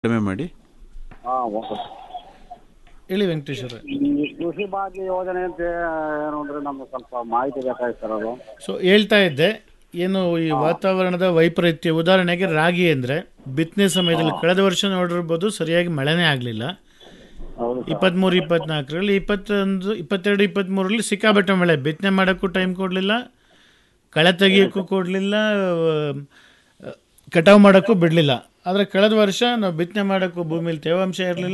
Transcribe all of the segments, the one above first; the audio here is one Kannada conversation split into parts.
ಕಡಿಮೆ ಮಾಡಿ ಹಾಂ ಓಕೆ ಹೇಳಿ ವೆಂಕಟೇಶ್ ಅವರೇ ಈ ಕೃಷಿ ಭಾಗ್ಯ ಯೋಜನೆ ಅಂತ ಏನು ಅಂದ್ರೆ ನಮ್ಗೆ ಸ್ವಲ್ಪ ಮಾಹಿತಿ ಬೇಕಾಗಿತ್ತು ಸರ್ ಅದು ಸೊ ಹೇಳ್ತಾ ಇದ್ದೆ ಏನು ಈ ವಾತಾವರಣದ ವೈಪರೀತ್ಯ ಉದಾಹರಣೆಗೆ ರಾಗಿ ಅಂದರೆ ಬಿತ್ತನೆ ಸಮಯದಲ್ಲಿ ಕಳೆದ ವರ್ಷ ನೋಡಿರ್ಬೋದು ಸರಿಯಾಗಿ ಮಳೆನೇ ಆಗಲಿಲ್ಲ ಹೌದು ಸರ್ ಇಪ್ಪತ್ತ್ಮೂರು ಇಪ್ಪತ್ನಾಲ್ಕರಲ್ಲಿ ಇಪ್ಪತ್ತೊಂದು ಇಪ್ಪತ್ತೆರಡು ಇಪ್ಪತ್ತ್ಮೂರರಲ್ಲಿ ಸಿಕ್ಕಾಬಟ್ಟೆ ಮಳೆ ಬಿತ್ತನೆ ಮಾಡೋಕ್ಕೂ ಟೈಮ್ ಕೊಡಲಿಲ್ಲ ಕಳೆ ತೆಗಿಯೋಕ್ಕೂ ಕೊಡಲಿಲ್ಲ ಕಟಾವು ಮಾಡೋಕ್ಕೂ ಬಿಡಲಿಲ್ಲ ಆದರೆ ಕಳೆದ ವರ್ಷ ನಾವು ಬಿತ್ತನೆ ಮಾಡೋಕ್ಕೂ ಭೂಮಿಲಿ ತೇವಾಂಶ ಇರಲಿಲ್ಲ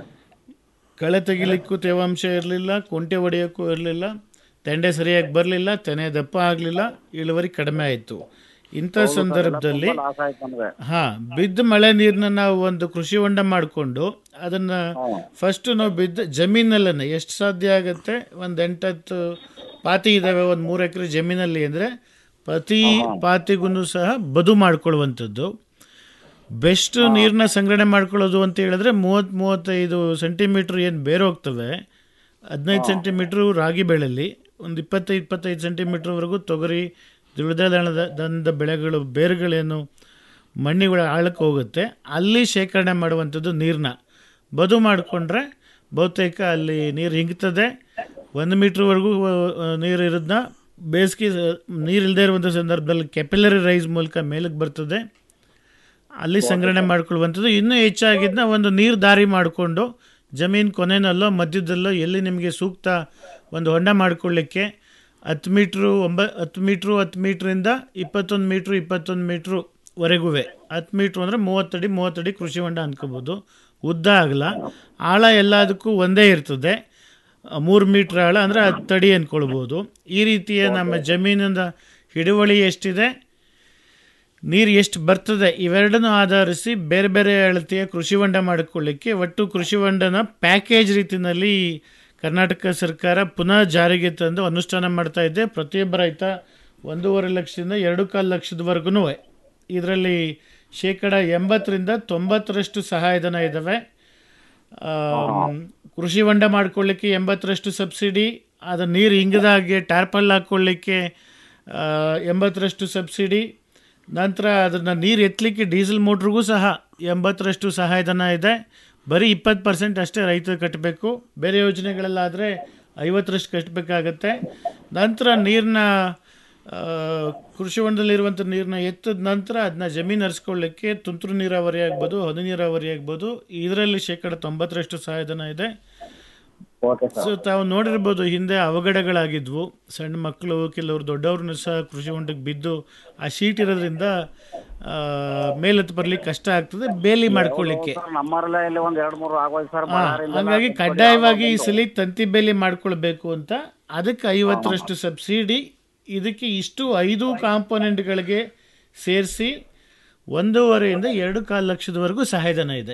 ಕಳೆ ತೆಗಿಲಿಕ್ಕೂ ತೇವಾಂಶ ಇರಲಿಲ್ಲ ಕುಂಟೆ ಹೊಡೆಯೋಕ್ಕೂ ಇರಲಿಲ್ಲ ತೆಂಡೆ ಸರಿಯಾಗಿ ಬರಲಿಲ್ಲ ತೆನೆ ದಪ್ಪ ಆಗಲಿಲ್ಲ ಇಳುವರಿ ಕಡಿಮೆ ಆಯಿತು ಇಂಥ ಸಂದರ್ಭದಲ್ಲಿ ಲಾಸ್ ಆಯ್ತು ನಮಗೆ ಹಾಂ ಬಿದ್ದ ಮಳೆ ನೀರನ್ನ ನಾವು ಒಂದು ಕೃಷಿ ಹೊಂಡ ಮಾಡಿಕೊಂಡು ಅದನ್ನು ಫಸ್ಟು ನಾವು ಬಿದ್ದ ಜಮೀನಲ್ಲೇ ಎಷ್ಟು ಸಾಧ್ಯ ಆಗುತ್ತೆ ಒಂದು ಎಂಟತ್ತು ಪಾತಿ ಇದ್ದಾವೆ ಒಂದು ಮೂರು ಎಕರೆ ಜಮೀನಲ್ಲಿ ಅಂದರೆ ಪ್ರತಿ ಪಾತಿಗೂ ಸಹ ಬದು ಮಾಡ್ಕೊಳ್ಳುವಂಥದ್ದು ಬೆಸ್ಟ್ ನೀರನ್ನ ಸಂಗ್ರಹಣೆ ಮಾಡ್ಕೊಳ್ಳೋದು ಅಂತ ಹೇಳಿದ್ರೆ ಮೂವತ್ತು ಮೂವತ್ತೈದು ಸೆಂಟಿಮೀಟ್ರ್ ಏನು ಬೇರೆ ಹೋಗ್ತವೆ ಹದಿನೈದು ಸೆಂಟಿಮೀಟ್ರು ರಾಗಿ ಬೆಳೆಯಲ್ಲಿ ಒಂದು ಇಪ್ಪತ್ತೈದು ಇಪ್ಪತ್ತೈದು ಸೆಂಟಿಮೀಟ್ರ್ವರೆಗೂ ತೊಗರಿ ದ್ವಿದಳ ದಳದ ದನದ ಬೆಳೆಗಳು ಬೇರುಗಳೇನು ಮಣ್ಣಿಗಳ ಆಳಕ್ಕೆ ಹೋಗುತ್ತೆ ಅಲ್ಲಿ ಶೇಖರಣೆ ಮಾಡುವಂಥದ್ದು ನೀರನ್ನ ಬದು ಮಾಡಿಕೊಂಡ್ರೆ ಬಹುತೇಕ ಅಲ್ಲಿ ನೀರು ಹಿಂಗ್ತದೆ ಒಂದು ಮೀಟ್ರ್ವರೆಗೂ ನೀರು ಇರೋದನ್ನ ಬೇಸಿಗೆ ನೀರು ಇಲ್ಲದೆ ಇರುವಂಥ ಸಂದರ್ಭದಲ್ಲಿ ಕೆಪಿಲರಿ ರೈಸ್ ಮೂಲಕ ಮೇಲಕ್ಕೆ ಬರ್ತದೆ ಅಲ್ಲಿ ಸಂಗ್ರಹಣೆ ಮಾಡ್ಕೊಳ್ಳುವಂಥದ್ದು ಇನ್ನೂ ಹೆಚ್ಚಾಗಿದ್ದನ್ನ ಒಂದು ನೀರು ದಾರಿ ಮಾಡಿಕೊಂಡು ಜಮೀನು ಕೊನೆಯಲ್ಲೋ ಮಧ್ಯದಲ್ಲೋ ಎಲ್ಲಿ ನಿಮಗೆ ಸೂಕ್ತ ಒಂದು ಹೊಂಡ ಮಾಡ್ಕೊಳ್ಳಿಕ್ಕೆ ಹತ್ತು ಮೀಟ್ರು ಒಂಬ ಹತ್ತು ಮೀಟ್ರು ಹತ್ತು ಮೀಟ್ರಿಂದ ಇಪ್ಪತ್ತೊಂದು ಮೀಟ್ರು ಇಪ್ಪತ್ತೊಂದು ಮೀಟ್ರು ವರೆಗೂ ಹತ್ತು ಮೀಟ್ರು ಅಂದರೆ ಮೂವತ್ತಡಿ ಮೂವತ್ತಡಿ ಕೃಷಿ ಹೊಂಡ ಅನ್ಕೋಬೋದು ಉದ್ದ ಆಗಲ್ಲ ಆಳ ಎಲ್ಲದಕ್ಕೂ ಒಂದೇ ಇರ್ತದೆ ಮೂರು ಮೀಟ್ರ್ ಆಳ ಅಂದರೆ ಹತ್ತು ಅಡಿ ಅಂದ್ಕೊಳ್ಬೋದು ಈ ರೀತಿಯ ನಮ್ಮ ಜಮೀನಿಂದ ಹಿಡುವಳಿ ಎಷ್ಟಿದೆ ನೀರು ಎಷ್ಟು ಬರ್ತದೆ ಇವೆರಡನ್ನೂ ಆಧರಿಸಿ ಬೇರೆ ಬೇರೆ ಅಳತೆಯ ಕೃಷಿ ಹೊಂಡ ಮಾಡಿಕೊಳ್ಳಿಕ್ಕೆ ಒಟ್ಟು ಕೃಷಿ ಹೊಂಡನ ಪ್ಯಾಕೇಜ್ ರೀತಿಯಲ್ಲಿ ಕರ್ನಾಟಕ ಸರ್ಕಾರ ಪುನಃ ಜಾರಿಗೆ ತಂದು ಅನುಷ್ಠಾನ ಮಾಡ್ತಾ ಇದೆ ಪ್ರತಿಯೊಬ್ಬ ರೈತ ಒಂದೂವರೆ ಲಕ್ಷದಿಂದ ಎರಡು ಕಾಲು ಲಕ್ಷದವರೆಗೂ ಇದರಲ್ಲಿ ಶೇಕಡ ಎಂಬತ್ತರಿಂದ ತೊಂಬತ್ತರಷ್ಟು ಸಹಾಯಧನ ಇದ್ದಾವೆ ಆಮ್, ಕೃಷಿ ಹೊಂಡ ಮಾಡ್ಕೊಳ್ಳಿಕ್ಕೆ ಎಂಬತ್ತರಷ್ಟು ಸಬ್ಸಿಡಿ ಅದು ನೀರು ಹಿಂಗದ ಹಾಗೆ ಟ್ಯಾರ್ಪಲ್ ಹಾಕ್ಕೊಳ್ಳಿಕ್ಕೆ ಆ, ಎಂಬತ್ತರಷ್ಟು ಸಬ್ಸಿಡಿ ನಂತರ ಅದನ್ನು ನೀರು ಎತ್ತಲಿಕ್ಕೆ ಡೀಸೆಲ್ ಮೋಟ್ರಿಗೂ ಸಹ ಎಂಬತ್ತರಷ್ಟು ಸಹಾಯಧನ ಇದೆ ಬರೀ ಇಪ್ಪತ್ತು ಪರ್ಸೆಂಟ್ ಅಷ್ಟೇ ರೈತರು ಕಟ್ಟಬೇಕು ಬೇರೆ ಯೋಜನೆಗಳಲ್ಲಾದರೆ ಐವತ್ತರಷ್ಟು ಕಟ್ಟಬೇಕಾಗತ್ತೆ ನಂತರ ನೀರನ್ನ ಕೃಷಿ ಹೊಂಡದಲ್ಲಿರುವಂಥ ನೀರನ್ನ ಎತ್ತಿದ ನಂತರ ಅದನ್ನ ಜಮೀನು ಹರಿಸ್ಕೊಳ್ಳಿಕ್ಕೆ ತುಂತುರು ನೀರಾವರಿ ಆಗ್ಬೋದು ಹನಿ ನೀರಾವರಿ ಆಗ್ಬೋದು ಇದರಲ್ಲಿ ಶೇಕಡ ತೊಂಬತ್ತರಷ್ಟು ಸಹಾಯಧನ ಇದೆ ಓಕೆ ಸರ್ ಸೊ ತಾವು ನೋಡಿರ್ಬೋದು ಹಿಂದೆ ಅವಘಡಗಳಾಗಿದ್ವು ಸಣ್ಣ ಮಕ್ಕಳು ಕೆಲವರು ದೊಡ್ಡವ್ರನ್ನ ಸಹ ಕೃಷಿ ಹೊಂಡಕ್ಕೆ ಬಿದ್ದು ಆ ಶೀಟ್ ಇರೋದ್ರಿಂದ ಆ, ಮೇಲೆತ್ತು ಬರ್ಲಿಕ್ಕೆ ಕಷ್ಟ ಆಗ್ತದೆ ಬೇಲಿ ಮಾಡ್ಕೊಳ್ಳಿಕ್ಕೆ ಸರ್ ನಮ್ಮರಲ್ಲೇ ಇಲ್ಲಿ ಒಂದ್ ಎರಡು ಮೂರು ಆಗೋಯ್ತು ಸರ್ ಹಾ, ಬಳ್ಳಾರಿಯಿಂದ ಹಂಗಾಗಿ ಕಡ್ಡಾಯವಾಗಿ ಈ ಸಲ ತಂತಿ ಬೇಲಿ ಮಾಡ್ಕೊಳ್ಬೇಕು ಅಂತ ಅದಕ್ಕೆ ಐವತ್ತರಷ್ಟು ಸಬ್ಸಿಡಿ ಇದಕ್ಕೆ ಇಷ್ಟು ಐದು ಕಾಂಪೋನೆಂಟ್ಗಳಿಗೆ ಸೇರಿಸಿ ಒಂದೂವರೆಯಿಂದ ಎರಡು ಕಾಲು ಲಕ್ಷದವರೆಗೂ ಸಹಾಯಧನ ಇದೆ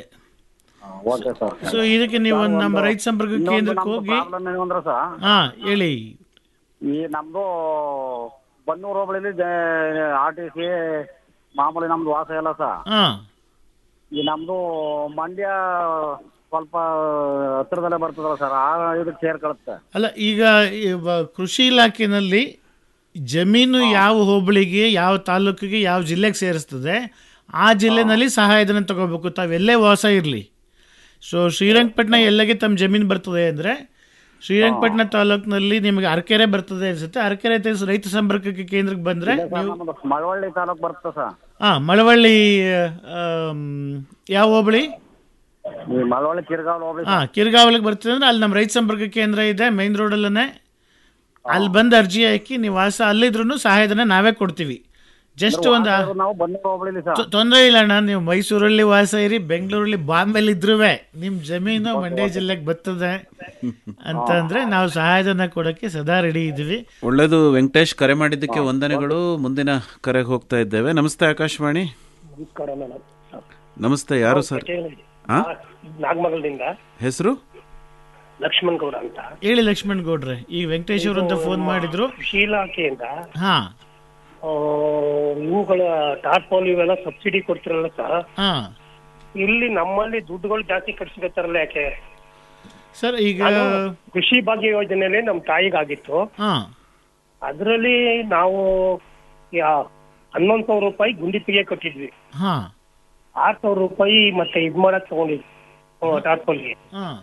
ಓಕೆ ಸರ್ ಸೊ ಇದಕ್ಕೆ ನೀವು ಒಂದು ನಮ್ಮ ರೈತ ಸಂಪರ್ಕ ಕೇಂದ್ರಕ್ಕೆ ಹೋಗಿ ಪ್ರಾಬ್ಲಮ್ ಏನು ಅಂದ್ರೆ ಸರ್ ಹಾ ಹೇಳಿ ಈ ನಮ್ದು ಬನ್ನೂರು ಹೋಬಳಿಲಿ ಆರ್ ಟಿ ಸಿ ಮಾಮೂಲಿ ನಮ್ದು ವಾಸ ಇಲ್ಲ ಸರ್ ಹಾ ಈ ನಮ್ದು ಮಂಡ್ಯ ಸ್ವಲ್ಪ ಹತ್ತಿರದಲ್ಲೇ ಬರ್ತದಲ್ಲ ಸರ್ ಆ ಇದಕ್ಕೆ ಸೇರ್ಕೊಳುತ್ತೆ ಅಲ್ಲ ಈಗ ಇವ ಕೃಷಿ ಇಲಾಖೆನಲ್ಲಿ ಜಮೀನು ಯಾವ ಹೋಬಳಿಗೆ ಯಾವ ತಾಲೂಕಿಗೆ ಯಾವ ಜಿಲ್ಲೆಗೆ ಸೇರಿಸ್ತದೆ ಆ ಜಿಲ್ಲೆನಲ್ಲಿ ಸಹಾಯಧನ ತಗೋಬೇಕು ತಾವೆಲ್ಲೇ ವಾಸ ಇರಲಿ ಸೊ ಶ್ರೀರಂಗಪಟ್ಟಣ ಎಲ್ಲಗೆ ತಮ್ಮ ಜಮೀನು ಬರ್ತದೆ ಅಂದರೆ ಶ್ರೀರಂಗಪಟ್ಟಣ ತಾಲೂಕಿನಲ್ಲಿ ನಿಮಗೆ ಅರಕೆರೆ ಬರ್ತದೆ ಅನಿಸುತ್ತೆ ಅರಕೆರೆ ತೆ- ರೈತ ಸಂಪರ್ಕಕ್ಕೆ ಕೇಂದ್ರಕ್ಕೆ ಬಂದರೆ ಸರ್ ನಮ್ದು ಮಳವಳ್ಳಿ ತಾಲೂಕು ಬರ್ತದೆ ಸರ್ ಹಾಂ ಮಳವಳ್ಳಿ ಆಮ್, ಯಾವ ಹೋಬಳಿ ಈ ಮಳವಳ್ಳಿ ಕಿರ್ಗಾವ್ ಹೋಬಳಿ ಹಾಂ ಕಿರ್ಗಾವಲಿಗೆ ಬರ್ತದೆ ಅಂದರೆ ಅಲ್ಲಿ ನಮ್ಮ ರೈತ ಸಂಪರ್ಕ ಕೇಂದ್ರ ಇದೆ ಮೈನ್ ರೋಡಲ್ಲೇ ಅಲ್ಲಿ ಬಂದು ಅರ್ಜಿ ಹಾಕಿ ನೀವು ವಾಸ ಅಲ್ಲಿದ್ರೂ ಸಹಾಯಧನ ನಾವೇ ಕೊಡ್ತೀವಿ ಜಸ್ಟ್ ಒಂದು ಇರೋದು ನಾವು ಬನ್ನೂರು ಹೋಬಳಿಲಿ ಸರ್ ತೊಂದರೆ ಇಲ್ಲ ಅಣ್ಣ ನೀವು ಮೈಸೂರಲ್ಲಿ ವಾಸ ಇರಿ ಬೆಂಗಳೂರಲ್ಲಿ ಬಾಂಬೆಲಿ ಇದ್ರೂ ನಿಮ್ಮ ಜಮೀನು ಮಂಡ್ಯ ಜಿಲ್ಲೆಗೆ ಬರ್ತದೆ ಅಂತಂದ್ರೆ ನಾವು ಸಹಾಯಧನ ಕೊಡೋಕ್ಕೆ ಸದಾ ರೆಡಿ ಇದ್ದೀವಿ ಒಳ್ಳೆಯದು ವೆಂಕಟೇಶ್ ಕರೆ ಮಾಡಿದ್ದಕ್ಕೆ ವಂದನೆಗಳು ಮುಂದಿನ ಕರೆಗೆ ಹೋಗ್ತಾ ಇದ್ದೇವೆ ನಮಸ್ತೆ ಆಕಾಶವಾಣಿ ನಮಸ್ಕಾರ ಮೇಡಮ್ ನಮಸ್ತೆ ಯಾರು ಸರ್ ಹಾ ನಾಗಮಂಗಲದಿಂದ ಹೆಸರು ಲಕ್ಷ್ಮಣ್ ಗೌಡ ಅಂತ ಹೇಳಿ ಲಕ್ಷ್ಮಣ್ ಗೌಡ್ರೆ ಈಗ ವೆಂಕಟೇಶ್ ಅವರು ಅಂತ ಫೋನ್ ಮಾಡಿದ್ರು ಕೃಷಿ ಇಲಾಖೆಯಿಂದ ಹಾ ಆ, ಇವುಗಳ ಟಾರ್ಪೋಲ್ ಇವೆಲ್ಲ ಸಬ್ಸಿಡಿ ಕೊಡ್ತಿರಲ್ಲ ಸರ್ ಹಾ ಇಲ್ಲಿ ನಮ್ಮಲ್ಲಿ ದುಡ್ಡುಗಳು ಜಾಸ್ತಿ ಖರ್ಚಿಗತ್ತಾರಲ್ಲ ಯಾಕೆ ಸರ್ ಈಗ ಕೃಷಿ ಭಾಗ್ಯ ಯೋಜನೆಯಲ್ಲಿ ನಮ್ಮ ತಾಯಿಗಾಗಿತ್ತು ಹಾ ಅದರಲ್ಲಿ ನಾವು ಯಾ- ಹನ್ನೊಂದು ಸಾವಿರ ರೂಪಾಯಿ ಗುಂಡಿಪಿಗೆ ಕಟ್ಟಿದ್ವಿ ಹಾ ಆರ್ ಸಾವಿರ ರೂಪಾಯಿ ಮತ್ತೆ ಇದ್ ಮಾಡಕ್ ತಗೊಂಡಿದ್ವಿ ಟಾರ್ಪಲ್ಗೆ ಹಾಂ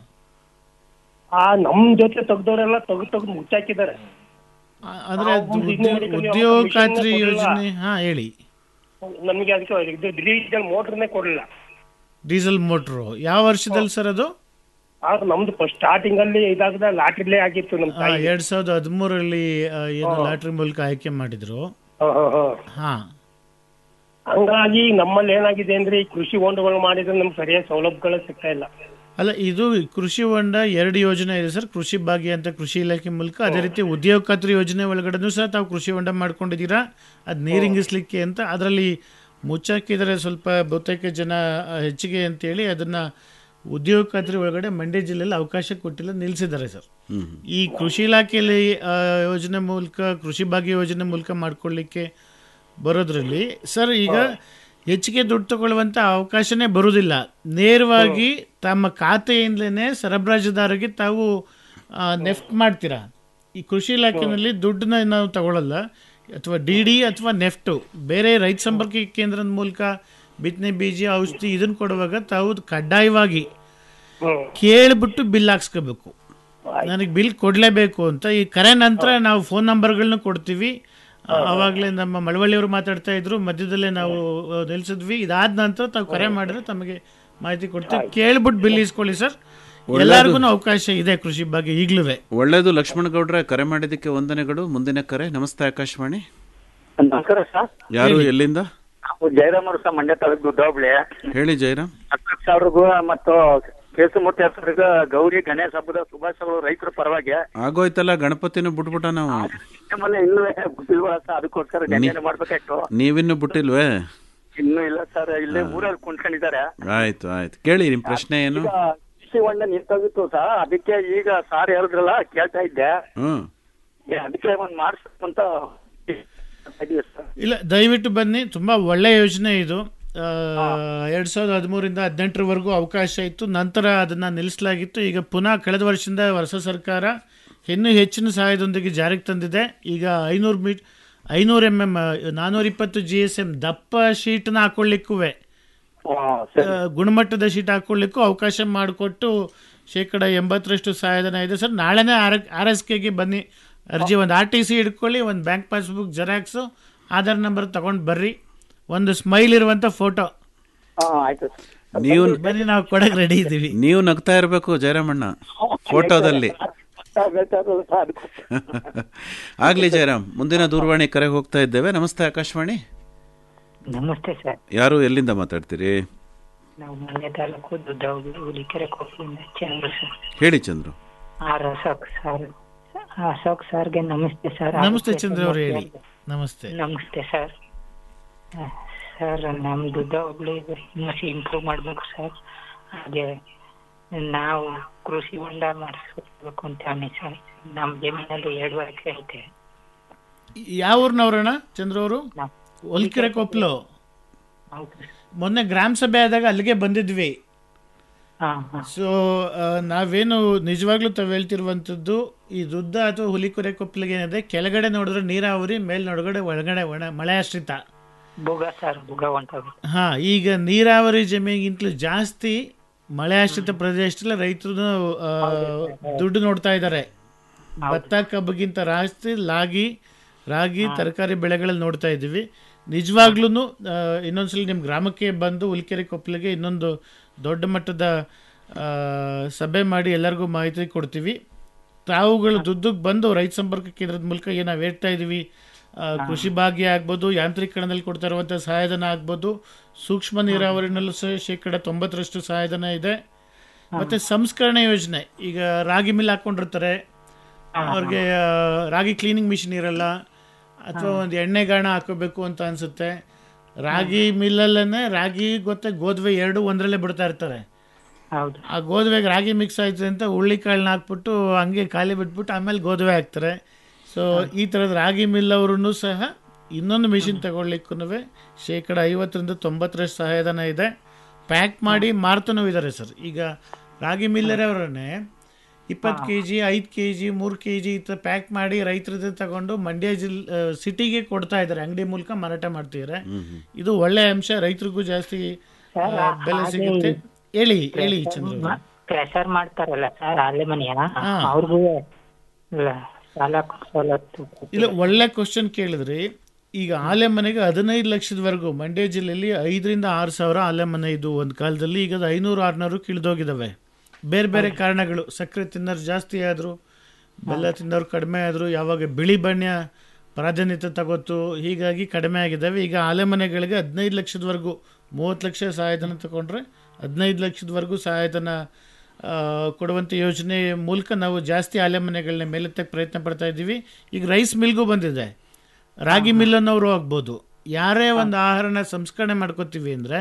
ಆ ನಮ್ ಜೊತೆ ತೆಗ್ದವ್ರೆಲ್ಲ ತೆಗ್ದು ತೆಗ್ದು ಮುಚ್ಚಾಕಿದ್ದಾರೆ ಅಂದರೆ ನಾವು ಮುಂದೆ ಉದ್ಯೋಗ ಇನ್ನೊಂದು ಉದ್ಯೋಗ ಮಿಷನ್ನ ಖಾತ್ರಿ ಕೊಡ್ಲಿಲ್ಲ. ಯೋಜನೆ ಹಾಂ ಹೇಳಿ ನಮಗೆ ಅದಕ್ಕೆ ಇದು ಡೀಸೆಲ್ ಮೋಟರ್ನೇ ಕೊಡಲಿಲ್ಲ ಡೀಸೆಲ್ ಮೋಟ್ರು ಯಾವ ವರ್ಷದಲ್ಲಿ ಸರ್ ಅದು ಆಗ ನಮ್ದು ಫಸ್ಟ್ ಸ್ಟಾರ್ಟಿಂಗ್ ಅಲ್ಲಿ ಇದಾಗದ ಲಾಟ್ರಿಲೇ ಆಗಿತ್ತು ನಮ್ ಆ, ತಾಯಿ ಎರಡ್ ಸಾವಿರದ ಹದಿಮೂರರಲ್ಲಿ ಆ, ಏನು ಲಾಟ್ರಿ ಮೂಲಕ ಆಯ್ಕೆ ಮಾಡಿದ್ರು ಹ, ಹ, ಹ. ಹಾ ಹಂಗಾಗಿ ನಮ್ಮಲ್ಲಿ ಏನಾಗಿದೆ ಅಂದ್ರೆ ಈ ಕೃಷಿ ಹೊಂಡಗಳು ಮಾಡಿದ್ರೆ ನಮ್ಗೆ ಸರಿಯಾದ ಸೌಲಭ್ಯಗಳು ಸಿಗ್ತಾ ಇಲ್ಲ ಅಲ್ಲ ಇದು ಕೃಷಿ ಹೊಂಡ ಎರಡು ಯೋಜನೆ ಇದೆ ಸರ್ ಕೃಷಿ ಭಾಗ್ಯ ಅಂತ ಕೃಷಿ ಇಲಾಖೆ ಮೂಲಕ ಅದೇ ರೀತಿ ಉದ್ಯೋಗ ಖಾತ್ರಿ ಯೋಜನೆ ಒಳಗಡೆನೂ ಸಹ ತಾವು ಕೃಷಿ ಹೊಂಡ ಮಾಡ್ಕೊಂಡಿದ್ದೀರಾ ಅದು ನೀರಿಂಗಿಸ್ಲಿಕ್ಕೆ ಅಂತ ಅದರಲ್ಲಿ ಮುಚ್ಚಾಕಿದರೆ ಸ್ವಲ್ಪ ಬಹುತೇಕ ಜನ ಆ, ಹೆಚ್ಚಿಗೆ ಅಂತೇಳಿ ಅದನ್ನ ಉದ್ಯೋಗ ಖಾತ್ರಿ ಒಳಗಡೆ ಮಂಡ್ಯ ಜಿಲ್ಲೆಯಲ್ಲಿ ಅವಕಾಶ ಕೊಟ್ಟಿಲ್ಲ ನಿಲ್ಲಿಸಿದ್ದಾರೆ ಸರ್ ಹ್ಮ್ ಈ ಕೃಷಿ ಇಲಾಖೆಯಲ್ಲಿ ಆ, ಯೋಜನೆ ಮೂಲಕ ಕೃಷಿ ಭಾಗ್ಯ ಯೋಜನೆ ಮೂಲಕ ಮಾಡ್ಕೊಳ್ಳಿಕ್ಕೆ ಬರೋದ್ರಲ್ಲಿ ಸರ್ ಈಗ ಹೆಚ್ಚಿಗೆ ದುಡ್ಡು ತಗೊಳ್ಳುವಂಥ ಅವಕಾಶನೇ ಬರುವುದಿಲ್ಲ ನೇರವಾಗಿ ತಮ್ಮ ಖಾತೆಯಿಂದಲೇ ಸರಬರಾಜುದಾರರಿಗೆ ತಾವು ನೆಫ್ಟ್ ಮಾಡ್ತೀರಾ ಈ ಕೃಷಿ ಇಲಾಖೆಯಲ್ಲಿ ದುಡ್ಡನ್ನ ನಾವು ತಗೊಳ್ಳಲ್ಲ ಅಥವಾ ಡಿ ಡಿ ಅಥವಾ ನೆಫ್ಟು ಬೇರೆ ರೈತ ಸಂಪರ್ಕ ಕೇಂದ್ರದ ಮೂಲಕ ಬಿತ್ತನೆ ಬೀಜ ಔಷಧಿ ಇದನ್ನು ಕೊಡುವಾಗ ತಾವು ಕಡ್ಡಾಯವಾಗಿ ಹ್ಮ್ ಕೇಳಿಬಿಟ್ಟು ಬಿಲ್ ಹಾಕ್ಸ್ಕೋಬೇಕು ನನಗೆ ಬಿಲ್ ಕೊಡಲೇಬೇಕು ಅಂತ ಈ ಕರೆ ನಂತರ ನಾವು ಫೋನ್ ನಂಬರ್ಗಳನ್ನ ಕೊಡ್ತೀವಿ ಆವಾಗಲೇ ನಮ್ಮ ಮಳವಳ್ಳಿಯವರು ಮಾತಾಡ್ತಾ ಇದ್ರು ಮಧ್ಯದಲ್ಲೇ ನಾವು ಆ, ನಿಲ್ಸಿದ್ವಿ ಇದಾದ ನಂತರ ತಾವು ಕರೆ ಮಾಡಿದ್ರೆ ತಮಗೆ ಮಾಹಿತಿ ಕೊಡ್ತೀವಿ ಕೇಳ್ಬಿಟ್ಟು ಬಿಲ್ ಇಸ್ಕೊಳ್ಳಿ ಸರ್ ಎಲ್ಲರಿಗೂ ಅವಕಾಶ ಇದೆ ಕೃಷಿ ಬಗ್ಗೆ ಈಗಲೂ ಒಳ್ಳೇದು ಲಕ್ಷ್ಮಣ ಗೌಡ್ರೆ ಕರೆ ಮಾಡಿದ್ದಕ್ಕೆ ವಂದನೆಗಳು ಮುಂದಿನ ಕರೆ ನಮಸ್ತೆ ಆಕಾಶವಾಣಿ ನಮಸ್ಕಾರ ಸರ್ ಯಾರು ಎಲ್ಲಿಂದ ನಾವು ಜಯರಾಮ್ ಅವರು ಸರ್ ಮಂಡ್ಯ ತಾಲೂಕು ದೊಡ್ಡಬಳ್ಳಿ ಹೇಳಿ ಜಯರಾಮ್ ಅಕ್ಕಕ್ ಸಾವ್ರಿಗೂ ಮತ್ತು ಕೇಸಮೂರ್ತಿ ಹೆಸರಿಗೆ ಗೌರಿ ಗಣೇಶ ಹಬ್ಬದ ಶುಭಾಶಯಗಳು ರೈತರ ಪರವಾಗಿ ಆಗೋಯ್ತಲ್ಲ ಗಣಪತಿನೂ ಬಿಟ್ಬಿಟ್ಟ ನಾವು ನಮ್ಮಲ್ಲಿ ಇನ್ನೂ ಗೊತ್ತಿಲ್ವಲ್ಲ ಸರ್ ಅದಕ್ಕೋಸ್ಕರ ಗಣೇಶ ಮಾಡ್ಬೇಕಾಯ್ತು ನೀವಿನ್ನೂ ಬಿಟ್ಟಿಲ್ವೇ ಇನ್ನೂ ಇಲ್ಲ ಸರ್ ಇಲ್ಲೇ ಊರಲ್ಲಿ ಕುಂತ್ಕೊಂಡಿದ್ದಾರೆ ಆಯ್ತು ಆಯ್ತು ಕೇಳಿ ನಿಮ್ ಪ್ರಶ್ನೆ ಏನು ಈಗ ಕೃಷಿ ಹೊಂಡ ನಿಂತೋಗಿತ್ತು ಸರ್ ಅದಕ್ಕೆ ಈಗ ಸಾರ್ ಹೇಳಿದ್ರಲ್ಲ ಕೇಳ್ತಾ ಇದ್ದೆ ಹ್ಮ್ ಏ, ಅದಕ್ಕೆ ಒಂದ್ ಮಾಡಿಸ್ಬೇಕು ಅಂತ ಇದೀವಿ ಸರ್ ಇಲ್ಲ ದಯವಿಟ್ಟು ಬನ್ನಿ ತುಂಬ ಒಳ್ಳೆಯ ಯೋಜನೆ ಇದು ಎರಡು ಸಾವಿರದ ಹದಿಮೂರಿಂದ ಹದಿನೆಂಟರವರೆಗೂ ಅವಕಾಶ ಇತ್ತು ನಂತರ ಅದನ್ನು ನಿಲ್ಲಿಸಲಾಗಿತ್ತು ಈಗ ಪುನಃ ಕಳೆದ ವರ್ಷದಿಂದ ಹೊಸ ಸರ್ಕಾರ ಇನ್ನೂ ಹೆಚ್ಚಿನ ಸಹಾಯದೊಂದಿಗೆ ಜಾರಿಗೆ ತಂದಿದೆ ಈಗ ಐನೂರು ಮೀಟ್ ಐನೂರು ಎಮ್ ಎಮ್ ನಾನ್ನೂರ ಇಪ್ಪತ್ತು ಜಿ ಎಸ್ ಎಮ್ ದಪ್ಪ ಶೀಟ್ನ ಹಾಕೊಳ್ಳಿಕ್ಕೂ ಹ್ಮ್, ಸರಿ. ಗುಣಮಟ್ಟದ ಶೀಟ್ ಹಾಕೊಳ್ಳಿಕ್ಕೂ ಅವಕಾಶ ಮಾಡಿಕೊಟ್ಟು ಶೇಕಡ ಎಂಬತ್ತರಷ್ಟು ಸಹಾಯಧನ ಇದೆ ಸರ್ ನಾಳೆನೇ ಆರ್ ಆರ್ ಎಸ್ ಕೆಗೆ ಬನ್ನಿ ಅರ್ಜಿ ಒಂದು ಆರ್ ಟಿ ಸಿ ಹಿಡ್ಕೊಳ್ಳಿ ಒಂದು bank passbook xerox Aadhaar number ತಗೊಂಡು ಬರ್ರಿ ಒಂದು ಸ್ಮೈಲ್ ಇರುವಂಥ ಫೋಟೋ ಹಾ ಆಯ್ತು ಸರ್ ನೀವು ಬನ್ನಿ ನಾವು ಕೊಡಕ್ಕೆ ರೆಡಿ ಇದ್ದೀವಿ ನೀವು ನಗ್ತಾ ಇರಬೇಕು ಜಯರಾಮಣ್ಣ ಫೋಟೋದಲ್ಲಿ ಬೇಕಾದ್ರು ಸರ್ ಅದಕ್ಕೋಸ್ಕರ. ಆಗ್ಲಿ ಜಯರಾಮ್ ಮುಂದಿನ ದೂರವಾಣಿ ಕರೆಗೆ ಹೋಗ್ತಾ ಇದ್ದೇವೆ ನಮಸ್ತೆ ಆಕಾಶವಾಣಿ ನಮಸ್ತೆ ಸರ್ ಯಾರು ಎಲ್ಲಿಂದ ಮಾತಾಡ್ತೀರಿ ನಾವು ಮಂಡ್ಯ ತಾಲೂಕು ದುಡ್ಡ ಹುಲಿಕೆರೆ ಕೊಪ್ಪಳಿಂದ ಚಂದ್ರ ಸರ್ ಹೇಳಿ ಚಂದ್ರು ಆರ್ ಅಶೋಕ್ ಸರ್ ಅಶೋಕ್ ಸರ್ಗೆ ನಮಸ್ತೆ ಸರ್ ನಮಸ್ತೆ ಚಂದ್ರ ಅವರು ಹೇಳಿ ನಮಸ್ತೆ ನಮಸ್ತೆ ಸರ್ ಆ, ಸರ್ ನಮ್ಮ ದುಡ್ಡ ಒಬ್ಳಿ ಇನ್ನಷ್ಟು ಇಂಪ್ರೂವ್ ಮಾಡಬೇಕು ಸರ್ ಹಾಗೆ ನಾವು ಕೃಷಿ ಹೊಂಡ ಮಾಡಿಸ್ಬೇಕು ಅಂತ ಅನ್ನಿ ಸರ್ ನಮ್ಮ ಜಮೀನಲ್ಲಿ ಎರಡೂವರೆ ಎಕರೆ ಐತೆ ಯಾವ ಊರಿನವ್ರಣ್ಣ ಚಂದ್ರ ಅವರು ನಾವು ಹೊಲ್ಕೆರೆ ಕೊಪ್ಪಲು ಹೌದು ಸರ್. ಮೊನ್ನೆ ಗ್ರಾಮ ಸಭೆ ಆದಾಗ ಅಲ್ಲಿಗೆ ಬಂದಿದ್ವಿ ಹಾ ಹಾ ಸೊ ನಾವೇನು ನಿಜವಾಗ್ಲೂ ತಾವು ಹೇಳ್ತಿರುವಂಥದ್ದು ಈ ದುದ್ದ ಅಥವಾ ಹುಲಿಕುರೆ ಕೊಪ್ಪಲಿಗೆ ಏನಿದೆ ಕೆಳಗಡೆ ನೋಡಿದ್ರೆ ನೀರಾವರಿ ಮೇಲ್ ನೋಡಗಡೆ ಒಳಗಡೆ ಒಣ ಮಳೆ ಆಶ್ರಿತ ಬುಗ ಸರ್ ಬುಗ ಹೊಂಟೋಗಿ ಹಾ ಈಗ ನೀರಾವರಿ ಜಮೀನಿಗಿಂತಲೂ ಜಾಸ್ತಿ ಮಳೆ ಆಶ್ರಿತ ಪ್ರದೇಶದಲ್ಲಿ ರೈತರು ದುಡ್ಡು ನೋಡ್ತಾ ಇದ್ದಾರೆ ಭತ್ತ ಕಬ್ಬಿಗಿಂತ ಜಾಸ್ತಿ ಲಾಗಿ ರಾಗಿ ತರಕಾರಿ ಬೆಳೆಗಳಲ್ಲಿ ನೋಡ್ತಾ ಇದ್ದೀವಿ ನಿಜವಾಗ್ಲೂ ಇನ್ನೊಂದ್ಸಲ ನಿಮ್ಮ ಗ್ರಾಮಕ್ಕೆ ಬಂದು ಉಲ್ಕೆರೆ ಕೊಪ್ಪಲಿಗೆ ಇನ್ನೊಂದು ದೊಡ್ಡ ಮಟ್ಟದ ಆ, ಸಭೆ ಮಾಡಿ ಎಲ್ಲರಿಗೂ ಮಾಹಿತಿ ಕೊಡ್ತೀವಿ ತಾವುಗಳು ದುಡ್ಡಿಗೆ ಬಂದು ರೈತ ಸಂಪರ್ಕ ಕೇಂದ್ರದ ಮೂಲಕ ಏನು ನಾವು ಹೇಳ್ತಾ ಇದ್ದೀವಿ ಆ, ಕೃಷಿ ಭಾಗ್ಯ ಆಗ್ಬೋದು ಯಾಂತ್ರೀಕರಣದಲ್ಲಿ ಕೊಡ್ತಾ ಇರುವಂಥ ಸಹಾಯಧನ ಆಗ್ಬೋದು ಸೂಕ್ಷ್ಮ ನೀರಾವರಿನಲ್ಲೂ ಸಹ ಶೇಕಡ ತೊಂಬತ್ತರಷ್ಟು ಸಹಾಯಧನ ಇದೆ ಮತ್ತು ಸಂಸ್ಕರಣೆ ಯೋಜನೆ ಈಗ ರಾಗಿ ಮಿಲ್ ಹಾಕ್ಕೊಂಡಿರ್ತಾರೆ ಅವ್ರಿಗೆ ಆ, ರಾಗಿ ಕ್ಲೀನಿಂಗ್ ಮಿಷಿನ್ ಇರಲ್ಲ ಅಥವಾ ಒಂದು ಎಣ್ಣೆ ಗಾಣ ಹಾಕೋಬೇಕು ಅಂತ ಅನಿಸುತ್ತೆ ರಾಗಿ ಮಿಲ್ಲಲ್ಲೇ ರಾಗಿ ಗೊತ್ತೆ ಗೋಧುವೆ ಎರಡು ಒಂದರಲ್ಲೇ ಬಿಡ್ತಾ ಇರ್ತಾರೆ ಹೌದು ಆ ಗೋಧುವೆಗೆ ರಾಗಿ ಮಿಕ್ಸ್ ಆಯ್ತು ಅಂತ ಹುಳ್ಳಿ ಕಾಳನ್ನ ಹಾಕ್ಬಿಟ್ಟು ಹಂಗೆ ಖಾಲಿ ಬಿಟ್ಬಿಟ್ಟು ಆಮೇಲೆ ಗೋಧುವೆ ಹಾಕ್ತಾರೆ ಸೊ ಈ ಥರದ ರಾಗಿ ಮಿಲ್ ಅವ್ರೂ ಸಹ ಇನ್ನೊಂದು ಮಿಷಿನ್ ತಗೊಳ್ಲಿಕ್ಕೂ ಶೇಕಡ ಐವತ್ತರಿಂದ ತೊಂಬತ್ತರಷ್ಟು ಸಹಾಯಧನ ಇದೆ ಪ್ಯಾಕ್ ಮಾಡಿ ಮಾರ್ತನೂ ಇದ್ದಾರೆ ಸರ್ ಈಗ ರಾಗಿ ಮಿಲ್ಲರೇ ಅವರನ್ನೇ ಇಪ್ಪತ್ತು ಕೆ ಜಿ ಐದು ಕೆ ಜಿ ಮೂರು ಕೆ ಜಿ ಈ ಥರ ಪ್ಯಾಕ್ ಮಾಡಿ ರೈತರದ್ದು ತಗೊಂಡು ಮಂಡ್ಯ ಜಿಲ್ ಸಿಟಿಗೆ ಕೊಡ್ತಾ ಇದ್ದಾರೆ ಅಂಗಡಿ ಮೂಲಕ ಮಾರಾಟ ಮಾಡ್ತಿದ್ದಾರೆ ಇದು ಒಳ್ಳೆಯ ಅಂಶ ರೈತರಿಗೂ ಜಾಸ್ತಿ ಸರ್ ಆ, ಬೆಲೆ ಸಿಗುತ್ತೆ ಹೇಳಿ ಹೇಳಿ ಚಂದ್ರ ಅವ್ರೆ. ಪ್ರೆಷರ್ ಮಾಡ್ತಾರಲ್ಲ ಸರ್ ಅಲ್ಲೇ ಮನೆಯ ಹಾ. ಅವ್ರಿಗೂ ಇಲ್ಲ, ಸಾಲ ಸವಲತ್ತು ಇಲ್ಲ ಒಳ್ಳೆ ಕ್ವಶನ್ ಕೇಳಿದ್ರಿ ಈಗ ಆಲೆ ಮನೆಗೆ ಹದಿನೈದು ಲಕ್ಷದವರೆಗೂ ಮಂಡ್ಯ ಜಿಲ್ಲೆಯಲ್ಲಿ ಐದರಿಂದ ಆರು ಸಾವಿರ ಆಲೆ ಮನೆ ಇದು ಒಂದು ಕಾಲದಲ್ಲಿ ಈಗ ಅದು ಐನೂರು ಆರುನೂರು ಇಳಿದೋಗಿದ್ದಾವೆ ಬೇರೆ ಬೇರೆ ಕಾರಣಗಳು ಸಕ್ಕರೆ ತಿನ್ನೋರು ಜಾಸ್ತಿ ಆದರು ಬೆಲ್ಲ ತಿನ್ನೋರು ಕಡಿಮೆ ಆದರು ಯಾವಾಗ ಬಿಳಿ ಬಣ್ಣ ಪ್ರಾಧಾನ್ಯತೆ ತಗೋತು ಹೀಗಾಗಿ ಕಡಿಮೆ ಆಗಿದ್ದಾವೆ ಈಗ ಆಲೆ ಮನೆಗಳಿಗೆ ಹದಿನೈದು ಲಕ್ಷದವರೆಗೂ ಮೂವತ್ತು ಲಕ್ಷ ಸಹಾಯಧನ ತಗೊಂಡ್ರೆ ಹದಿನೈದು ಲಕ್ಷದವರೆಗೂ ಸಹಾಯಧನ ಆ, ಕೊಡುವಂಥ ಯೋಜನೆ ಮೂಲಕ ನಾವು ಜಾಸ್ತಿ ಆಲೆ ಮನೆಗಳನ್ನ ಮೇಲೆತ್ತಕ್ಕೆ ಪ್ರಯತ್ನ ಪಡ್ತಾ ಇದ್ದೀವಿ ಈಗ ರೈಸ್ ಮಿಲ್ಗೂ ಬಂದಿದೆ ರಾಗಿ ಮಿಲ್ ಅನ್ನೋರು ಆಗ್ಬೋದು ಯಾರೇ ಒಂದು ಆಹಾರನ ಸಂಸ್ಕರಣೆ ಮಾಡ್ಕೋತೀವಿ ಅಂದರೆ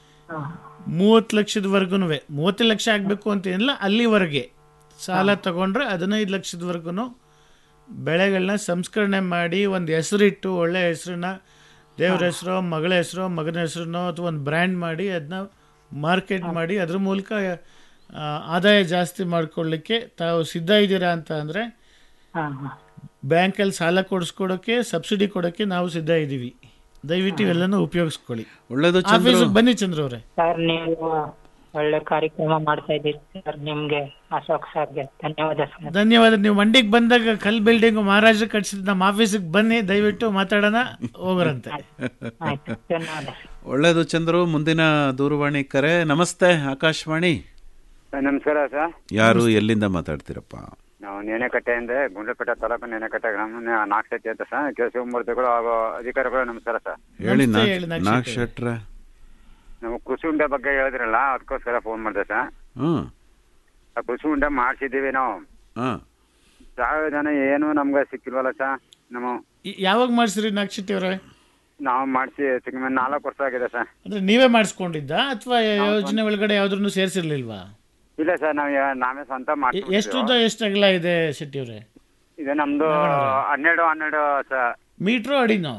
ಮೂವತ್ತು ಲಕ್ಷದವರೆಗೂ ಮೂವತ್ತು ಲಕ್ಷ ಆಗಬೇಕು ಅಂತ ಏನಿಲ್ಲ ಅಲ್ಲಿವರೆಗೆ ಸಾಲ ತಗೊಂಡ್ರೆ ಹದಿನೈದು ಲಕ್ಷದವರೆಗೂ ಬೆಳೆಗಳನ್ನ ಸಂಸ್ಕರಣೆ ಮಾಡಿ ಒಂದು ಹೆಸರಿಟ್ಟು ಒಳ್ಳೆ ಹೆಸರನ್ನ ದೇವ್ರ ಹೆಸರು ಮಗಳ ಹೆಸರು ಮಗನ ಹೆಸರನ್ನೋ ಅಥವಾ ಒಂದು ಬ್ರ್ಯಾಂಡ್ ಮಾಡಿ ಅದನ್ನ ಮಾರ್ಕೆಟ್ ಮಾಡಿ ಅದ್ರ ಮೂಲಕ ಆ, ಆದಾಯ ಜಾಸ್ತಿ ಮಾಡ್ಕೊಳ್ಳಿಕ್ಕೆ ತಾವು ಸಿದ್ಧ ಇದ್ದೀರಾ ಅಂತ ಅಂದರೆ ಹಾ ಹಾ ಬ್ಯಾಂಕಲ್ಲಿ ಸಾಲ ಕೊಡಿಸ್ಕೊಡೋಕ್ಕೆ ಸಬ್ಸಿಡಿ ಕೊಡೋಕ್ಕೆ ನಾವು ಸಿದ್ಧ ಇದ್ದೀವಿ ದಯವಿಟ್ಟು ಇವೆಲ್ಲನೂ ಉಪಯೋಗಿಸ್ಕೊಳ್ಳಿ ಒಳ್ಳೇದು ಚಂದ್ರು ಆಫೀಸಿಗೆ ಬನ್ನಿ ಚಂದ್ರ ಅವರೇ ಸರ್ ನೀವು ಒಳ್ಳೆ ಕಾರ್ಯಕ್ರಮ ಮಾಡ್ತಾ ಇದ್ದೀರಿ ಸರ್ ನಿಮ್ಗೆ ಅಶೋಕ್ ಸರ್ಗೆ ಧನ್ಯವಾದ ಸರ್ ಧನ್ಯವಾದ ನೀವು ಮಂಡಿಗೆ ಬಂದಾಗ ಕಲ್ ಬಿಲ್ಡಿಂಗ್ ಮಹಾರಾಜರು ಕಟ್ಸಿದ ನಮ್ಮ ಆಫೀಸಿಗೆ ಬನ್ನಿ ದಯವಿಟ್ಟು ಮಾತಾಡೋಣ ಹೋಗೋರಂತೆ ಆಯ್ತು ಧನ್ಯವಾದ ಸರ್ ಒಳ್ಳೇದು ಚಂದ್ರು ಮುಂದಿನ ದೂರವಾಣಿ ಕರೆ ನಮಸ್ತೆ ಆಕಾಶವಾಣಿ ನಮಸ್ಕಾರ ಸರ್ ಯಾರು ಎಲ್ಲಿಂದ ಮಾತಾಡ್ತೀರಪ್ಪ ನಾವು ನೇನೆಕಟ್ಟೆಯಿಂದ ಗುಂಡ್ಲಪೇಟೆ ತಾಲೂಕು ನೇನೆಕಟ್ಟೆ ಗ್ರಾಮ ನಾಲ್ಕು ಸತಿ ಅಂತ ಸರ್ ಕೆ ಶಿವಮೂರ್ತಿಗಳು ಹಾಗೂ ಅಧಿಕಾರಿಗಳು ನಮಸ್ಕಾರ ಸರ್ ಹೇಳಿ ನಮಸ್ತೆ, ನಾಗ್- ಹೇಳಿ ನಾಗ್ ನಾಗ್ ಶೆಟ್ರೆ. ಶೆಟ್ರೆ ನಾವು ಕೃಷಿ ಉಂಡೆ ಬಗ್ಗೆ ಹೇಳಿದ್ರಲ್ಲ ಅದಕ್ಕೋಸ್ಕರ ಫೋನ್ ಮಾಡಿದೆ ಸರ್ ಹ್ಮ್ ಆ ಕೃಷಿ ಉಂಡೆ ಮಾಡಿಸಿದ್ದೀವಿ ನಾವು ಹಾ ಸಾವಿರ ಜನ ಏನು ನಮ್ಗೆ ಸಿಕ್ಕಿಲ್ವಲ್ಲ ಸರ್ ನಾವು ಈ- ಯಾವಾಗ ಮಾಡಿಸ್ರಿ ನಾಕ್ಷಿತಿ ಅವರೇ ನಾವು ಮಾಡಿಸಿ ಚಿಕ್ಕ ನಾಲ್ಕು ವರ್ಷ ಆಗಿದೆ ಸರ್ ಅಂದ್ರೆ ನೀವೇ ಮಾಡಿಸ್ಕೊಂಡಿದ್ದ ಅಥವಾ ಯೋಜನೆ ಒಳಗಡೆ ಯಾವ್ದ್ರೂ ಸೇರಿಸಿರ್ಲಿಲ್ವಾ ಇಲ್ಲ ಸರ್ ನಾವು ಯಾ- ನಾವೇ ಸ್ವಂತ ಎ- ಎಷ್ಟು ಉದ್ದ ಮಾಡ್ತೀವಿ ಎಷ್ಟು ಅಗಲ ಇದೆ ಶೆಟ್ಟಿ ಅವರೇ ಇದು ನಮ್ದು ಹನ್ನೆರಡು ಹನ್ನೆರಡು ಸರ್ ಮೀಟ್ರು ಅಡಿನೋ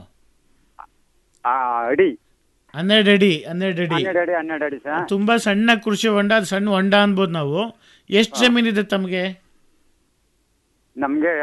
ಆ, ಅಡಿ ಹನ್ನೆರಡು ಅಡಿ ಹನ್ನೆರಡು ಅಡಿ ಹನ್ನೆರಡು ಅಡಿ ಹನ್ನೆರಡು ಅಡಿ ಸರ್ ತುಂಬಾ ಸಣ್ಣ ಕೃಷಿ ಹೊಂಡ ಅದು ಸಣ್ಣ ಹೊಂಡ ಅನ್ಬೋದು ನಾವು ಎಷ್ಟು ಜಮೀನಿದೆ ತಮಗೆ ನಮ್ಗೆ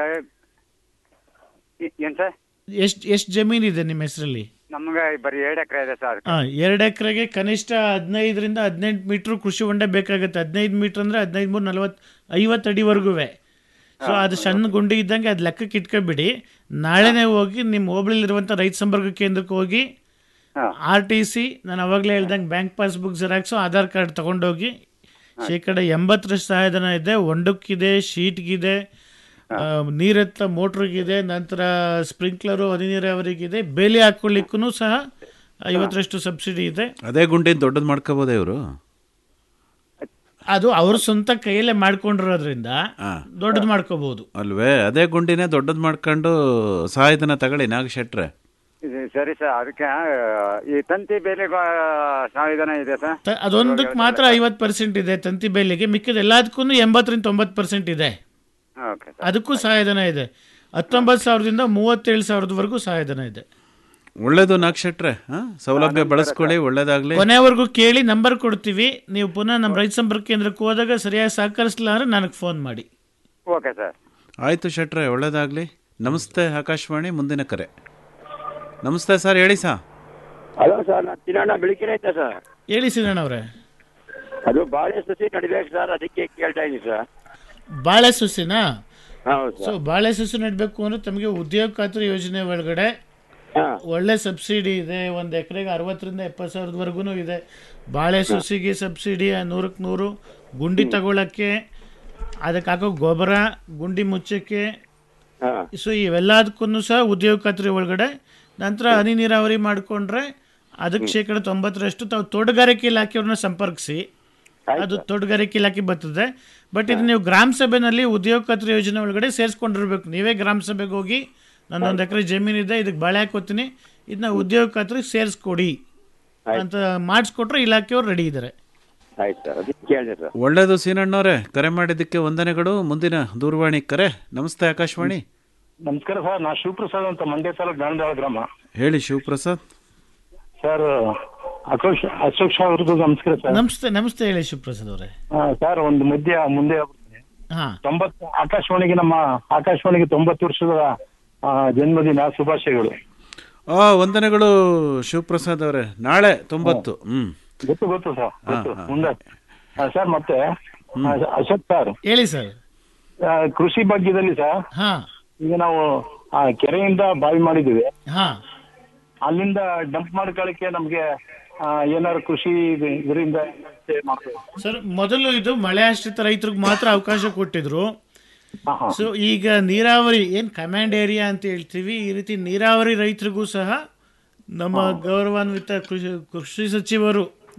ಏನ್ ಸರ್ ಎಷ್ಟು ಎಷ್ಟು ಜಮೀನಿದೆ ನಿಮ್ಮ ಹೆಸರಲ್ಲಿ ನಮ್ಗೆ ಬರೀ ಎರಡು ಎಕರೆ ಇದೆ ಸರ್ ಹಾ ಎರಡು ಎಕರೆಗೆ ಕನಿಷ್ಠ ಹದಿನೈದರಿಂದ ಹದಿನೆಂಟು ಮೀಟ್ರ್ ಕೃಷಿ ಹೊಂಡ ಬೇಕಾಗುತ್ತೆ ಹದಿನೈದು ಮೀಟ್ರ್ ಅಂದ್ರೆ ಹದಿನೈದು ಮೂರು ನಲ್ವತ್ತು ಐವತ್ತು ಅಡಿವರೆಗೂ ಸೊ ಅದು ಸಣ್ಣ ಗುಂಡಿ ಇದ್ದಂಗೆ ಅದು ಲೆಕ್ಕಕ್ಕೆ ಇಟ್ಕೊಬಿಡಿ ನಾಳೆನೇ ಹೋಗಿ ನಿಮ್ಮ ಹೋಬಳಿಲಿರುವಂಥ ರೈತ ಸಂಪರ್ಕ ಕೇಂದ್ರಕ್ಕೆ ಹೋಗಿ ಹಾ. ಆರ್ ಟಿ ಸಿ ನಾನು ಅವಾಗಲೇ ಹೇಳ್ದಂಗೆ bank passbook xerox Aadhaar card ತಗೊಂಡೋಗಿ ಶೇಕಡ ಎಂಬತ್ತರಷ್ಟು ಸಹಾಯಧನ ಇದೆ ಹೊಂಡಕ್ಕಿದೆ ಶೀಟ್ಗಿದೆ ಆ, ನೀರೆತ್ತ ಮೋಟ್ರಿಗಿದೆ ನಂತರ ಸ್ಪ್ರಿಂಕ್ಲರು ಹನಿ ನೀರಾವರಿಗಿದೆ ಬೇಲಿ ಹಾಕೊಳ್ಳಿಕ್ಕೂ ಸಹ ಐವತ್ತರಷ್ಟು ಸಬ್ಸಿಡಿ ಇದೆ ಅದೇ ಗುಂಡಿ ದೊಡ್ಡದು ಮಾಡ್ಕೋಬೋದೇ ಇವರು ಅದು ಅವ್ರ ಸ್ವಂತ ಕೈಯಲ್ಲೇ ಮಾಡ್ಕೊಂಡಿರೋದ್ರಿಂದ ಹಾ. ದೊಡ್ಡದು ಮಾಡ್ಕೋಬಹುದು ಅಲ್ವೇ ಅದೇ ಗುಂಡಿನೇ ದೊಡ್ಡದು ಮಾಡ್ಕೊಂಡು ಸಹಾಯಧನ ತಗೊಳ್ಳಿ ನಾಗ್ ಶೆಟ್ರೆ ಇದು ಸರಿ ಸರ್ ಅದಕ್ಕೆ ಆ, ಈ ತಂತಿ ಬೇಲೆ ಸಂವಿಧಾನ ಇದೆ ಸರ್ ತ- ಅದೊಂದಕ್ಕೆ ಮಾತ್ರ ಐವತ್ತು ಪರ್ಸೆಂಟ್ ಇದೆ ತಂತಿ ಬೇಲಿಗೆ ಮಿಕ್ಕಿದ ಎಲ್ಲದಕ್ಕೂ ಎಂಬತ್ತರಿಂದ ತೊಂಬತ್ತು ಪರ್ಸೆಂಟ್ ಇದೆ ಓಕೆ ಸರ್ ಅದಕ್ಕೂ ಸಹಾಯಧನ ಇದೆ ಹತ್ತೊಂಬತ್ತು ಸಾವಿರದಿಂದ ಮೂವತ್ತೇಳು ಸಾವಿರದವರೆಗೂ ಸಹಾಯಧನ ಇದೆ ಒಳ್ಳೇದು ನಾಗ್ ಶೆಟ್ರೆ ಹಾ ಸೌಲಭ್ಯ ಬಳಸ್ಕೊಳ್ಳಿ ಒಳ್ಳೇದಾಗ್ಲಿ ಕೊನೆವರೆಗೂ ಕೇಳಿ ನಂಬರ್ ಕೊಡ್ತೀವಿ ನೀವು ಪುನಃ ನಮ್ಮ ರೈತ ಸಂಪರ್ಕ ಕೇಂದ್ರಕ್ಕೆ ಹೋದಾಗ ಸರಿಯಾಗಿ ಸಹಕರಿಸಲಿಲ್ಲ ಅಂದ್ರೆ ನನಗೆ ಫೋನ್ ಮಾಡಿ ಓಕೆ ಸರ್ ಆಯ್ತು ಶೆಟ್ರೆ ಒಳ್ಳೇದಾಗ್ಲಿ ನಮಸ್ತೆ ಆಕಾಶವಾಣಿ ಮುಂದಿನ ಕರೆ ನಮಸ್ತೆ ಸರ್ ಹೇಳಿ ಸಾ ಹಲೋ ಸರ್ ನಾನು ತಿನ್ನಣ್ಣ ಬೆಳಿಗ್ಗೆ ಐತೆ ಸರ್ ಹೇಳಿ ಸಿದ್ದಣ್ಣ ಅವರೇ ಅದು ಬಾಳೆ ಸಸಿ ನಡಿಬೇಕು ಸರ್ ಅದಕ್ಕೆ ಕೇಳ್ತಾ ಇದ್ದೀನಿ ಸರ್ ಬಾಳೆ ಸುಸಿನಾ ಹೌದು ಸೊ ಸರ್ ಬಾಳೆ ಸಸಿ ನೆಡಬೇಕು ಅಂದ್ರೆ ತಮಗೆ ಉದ್ಯೋಗ ಖಾತ್ರಿ ಯೋಜನೆ ಒಳಗಡೆ ಹಾಂ ಒಳ್ಳೆ ಸಬ್ಸಿಡಿ ಇದೆ ಒಂದು ಎಕರೆಗೆ ಅರವತ್ತರಿಂದ ಎಪ್ಪತ್ತು ಸಾವಿರದವರೆಗೂ ಇದೆ ಬಾಳೆ ಸಸಿಗೆ ಸಬ್ಸಿಡಿ ನೂರಕ್ಕೆ ನೂರು ಗುಂಡಿ ತಗೊಳಕ್ಕೆ ಅದಕ್ಕೆ ಹಾಕೋ ಗೊಬ್ಬರ ಗುಂಡಿ ಮುಚ್ಚಕ್ಕೆ ಹಾಂ ಸೊ ಇವೆಲ್ಲದಕ್ಕೂ ಸಹ ಉದ್ಯೋಗ ಖಾತ್ರಿ ಒಳಗಡೆ ನಂತರ ಹನಿ ನೀರಾವರಿ ಮಾಡಿಕೊಂಡ್ರೆ ಅದಕ್ಕೆ ಶೇಕಡ ತೊಂಬತ್ತರಷ್ಟು ತಾವು ತೋಟಗಾರಿಕೆ ಇಲಾಖೆಯವ್ರನ್ನ ಸಂಪರ್ಕಿಸಿ ಅದು ತೋಟಗಾರಿಕೆ ಇಲಾಖೆ ಬರ್ತದೆ ಬಟ್ ಇದು ನೀವು ಗ್ರಾಮ ಸಭೆನಲ್ಲಿ ಉದ್ಯೋಗ ಖಾತ್ರಿ ಯೋಜನೆ ಒಳಗಡೆ ಸೇರಿಸ್ಕೊಂಡಿರ್ಬೇಕು ನೀವೇ ಗ್ರಾಮ ಸಭೆಗೆ ಹೋಗಿ ನನ್ನೊಂದು ಎಕರೆ ಜಮೀನಿದೆ ಇದಕ್ಕೆ ಬಾಳೆ ಹಾಕೋತೀನಿ ಇದನ್ನ ಉದ್ಯೋಗ ಖಾತ್ರಿ ಸೇರಿಸ್ಕೊಡಿ ಅಂತ ಮಾಡಿಸ್ಕೊಟ್ರೆ ಇಲಾಖೆಯವ್ರು ರೆಡಿ ಇದ್ದಾರೆ ಆಯ್ತು ಸರ್ ಅದಕ್ಕೆ ಕೇಳಿದೆ ಸರ್ ಒಳ್ಳೇದು ಸೀನಣ್ಣವ್ರೆ ಕರೆ ಮಾಡಿದ್ದಕ್ಕೆ ವಂದನೆಗಳು ಮುಂದಿನ ದೂರವಾಣಿ ಕರೆ ನಮಸ್ತೆ ಆಕಾಶವಾಣಿ ನಮಸ್ಕಾರ ಸರ್ ನಾ ಶಿವಪ್ರಸಾದ್ ಅಂತ ಮಂಡ್ಯ ತಾಲೂಕು ಗಾಂಧಾಳ ಗ್ರಾಮ ಹೇಳಿ ಶಿವಪ್ರಸಾದ್ ಸರ್ ಅಶೋಕ್ ಅಶೋಕ್ ಶಾ ಅವ್ರದ್ದು ನಮಸ್ಕಾರ ಸರ್ ನಮಸ್ತೆ ನಮಸ್ತೆ ಹೇಳಿ ಶಿವಪ್ರಸಾದ್ ಅವರೇ ಆ, ಸರ್ ಒಂದು ಮಧ್ಯ ಮುಂದೆ ಹಾಂ ತೊಂಬತ್ತು ಆಕಾಶವಾಣಿಗೆ ನಮ್ಮ ಆಕಾಶವಾಣಿಗೆ ತೊಂಬತ್ತು ವರ್ಷದ ಆ, ಜನ್ಮದಿನ ಶುಭಾಶಯಗಳು ಆ ವಂದನೆಗಳು ಶಿವಪ್ರಸಾದ್ ಅವರೇ ನಾಳೆ ತೊಂಬತ್ತು ಹ್ಮ್ ಗೊತ್ತು ಗೊತ್ತು ಸರ್ ಗೊತ್ತು ಹಾ. ಮುಂದೆ ಸರ್ ಮತ್ತೆ ಆ, ಅಶೋಕ್ ಸರ್ ಹೇಳಿ ಸರ್ ಆ, ಕೃಷಿ ಭಾಗ್ಯದಲ್ಲಿ ಸರ್ ಹಾ ಈಗ ನಾವು ಆ ಕೆರೆಯಿಂದ ಬಾವಿ ಮಾಡಿದೀವಿ ಹಾ ಅಲ್ಲಿಂದ ಡಂಪ್ ಮಾಡ್ಕೊಳ್ಳಿಕ್ಕೆ ನಮ್ಗೆ ಆ, ಏನಾದ್ರು ಕೃಷಿ ಇದು- ಇದರಿಂದ ಮಾಡ್ಬೋದು ಸರ್ ಮೊದಲು ಇದು ಮಳೆ ಆಶ್ರಿತ ರೈತರಿಗೆ ಮಾತ್ರ ಅವಕಾಶ ಕೊಟ್ಟಿದ್ರು ಹಾ, ಹಾ. ಸೊ ಈಗ ನೀರಾವರಿ ಏನು ಕಮಾಂಡ್ ಏರಿಯಾ ಅಂತ ಹೇಳ್ತೀವಿ ಈ ರೀತಿ ನೀರಾವರಿ ರೈತರಿಗೂ ಸಹ ನಮ್ಮ ಗೌರವಾನ್ವಿತ ಕೃಷಿ ಕೃಷಿ ಸಚಿವರು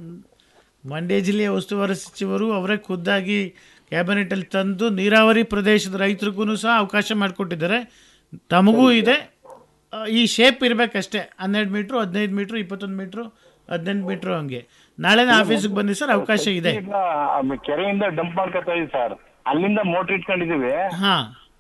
ಮಂಡ್ಯ ಜಿಲ್ಲೆಯ ಉಸ್ತುವಾರಿ ಸಚಿವರು ಅವರೇ ಖುದ್ದಾಗಿ ಕ್ಯಾಬಿನೆಟಲ್ಲಿ ತಂದು ನೀರಾವರಿ ಪ್ರದೇಶದ ರೈತರಿಗೂ ಸಹ ಅವಕಾಶ ಮಾಡಿಕೊಟ್ಟಿದ್ದಾರೆ ತಮಗೂ ಇದೆ ಆ, ಈ ಶೇಪ್ ಇರಬೇಕಷ್ಟೇ ಹನ್ನೆರಡು ಮೀಟ್ರು ಹದಿನೈದು ಮೀಟ್ರು ಇಪ್ಪತ್ತೊಂದು ಮೀಟ್ರು ಹದಿನೆಂಟು ಮೀಟ್ರು ಹಂಗೆ ನಾಳೆನೇ ಆಫೀಸಿಗೆ ಬನ್ನಿ ಸರ್ ಅವಕಾಶ ಇದೆ ಈಗ ಆ ಕೆರೆಯಿಂದ ಡಂಪ್ ಮಾಡ್ಕೊತಾ ಇದೀವಿ ಸರ್ ಅಲ್ಲಿಂದ ಮೋಟರ್ ಇಟ್ಕೊಂಡಿದೀವಿ ಹಾಂ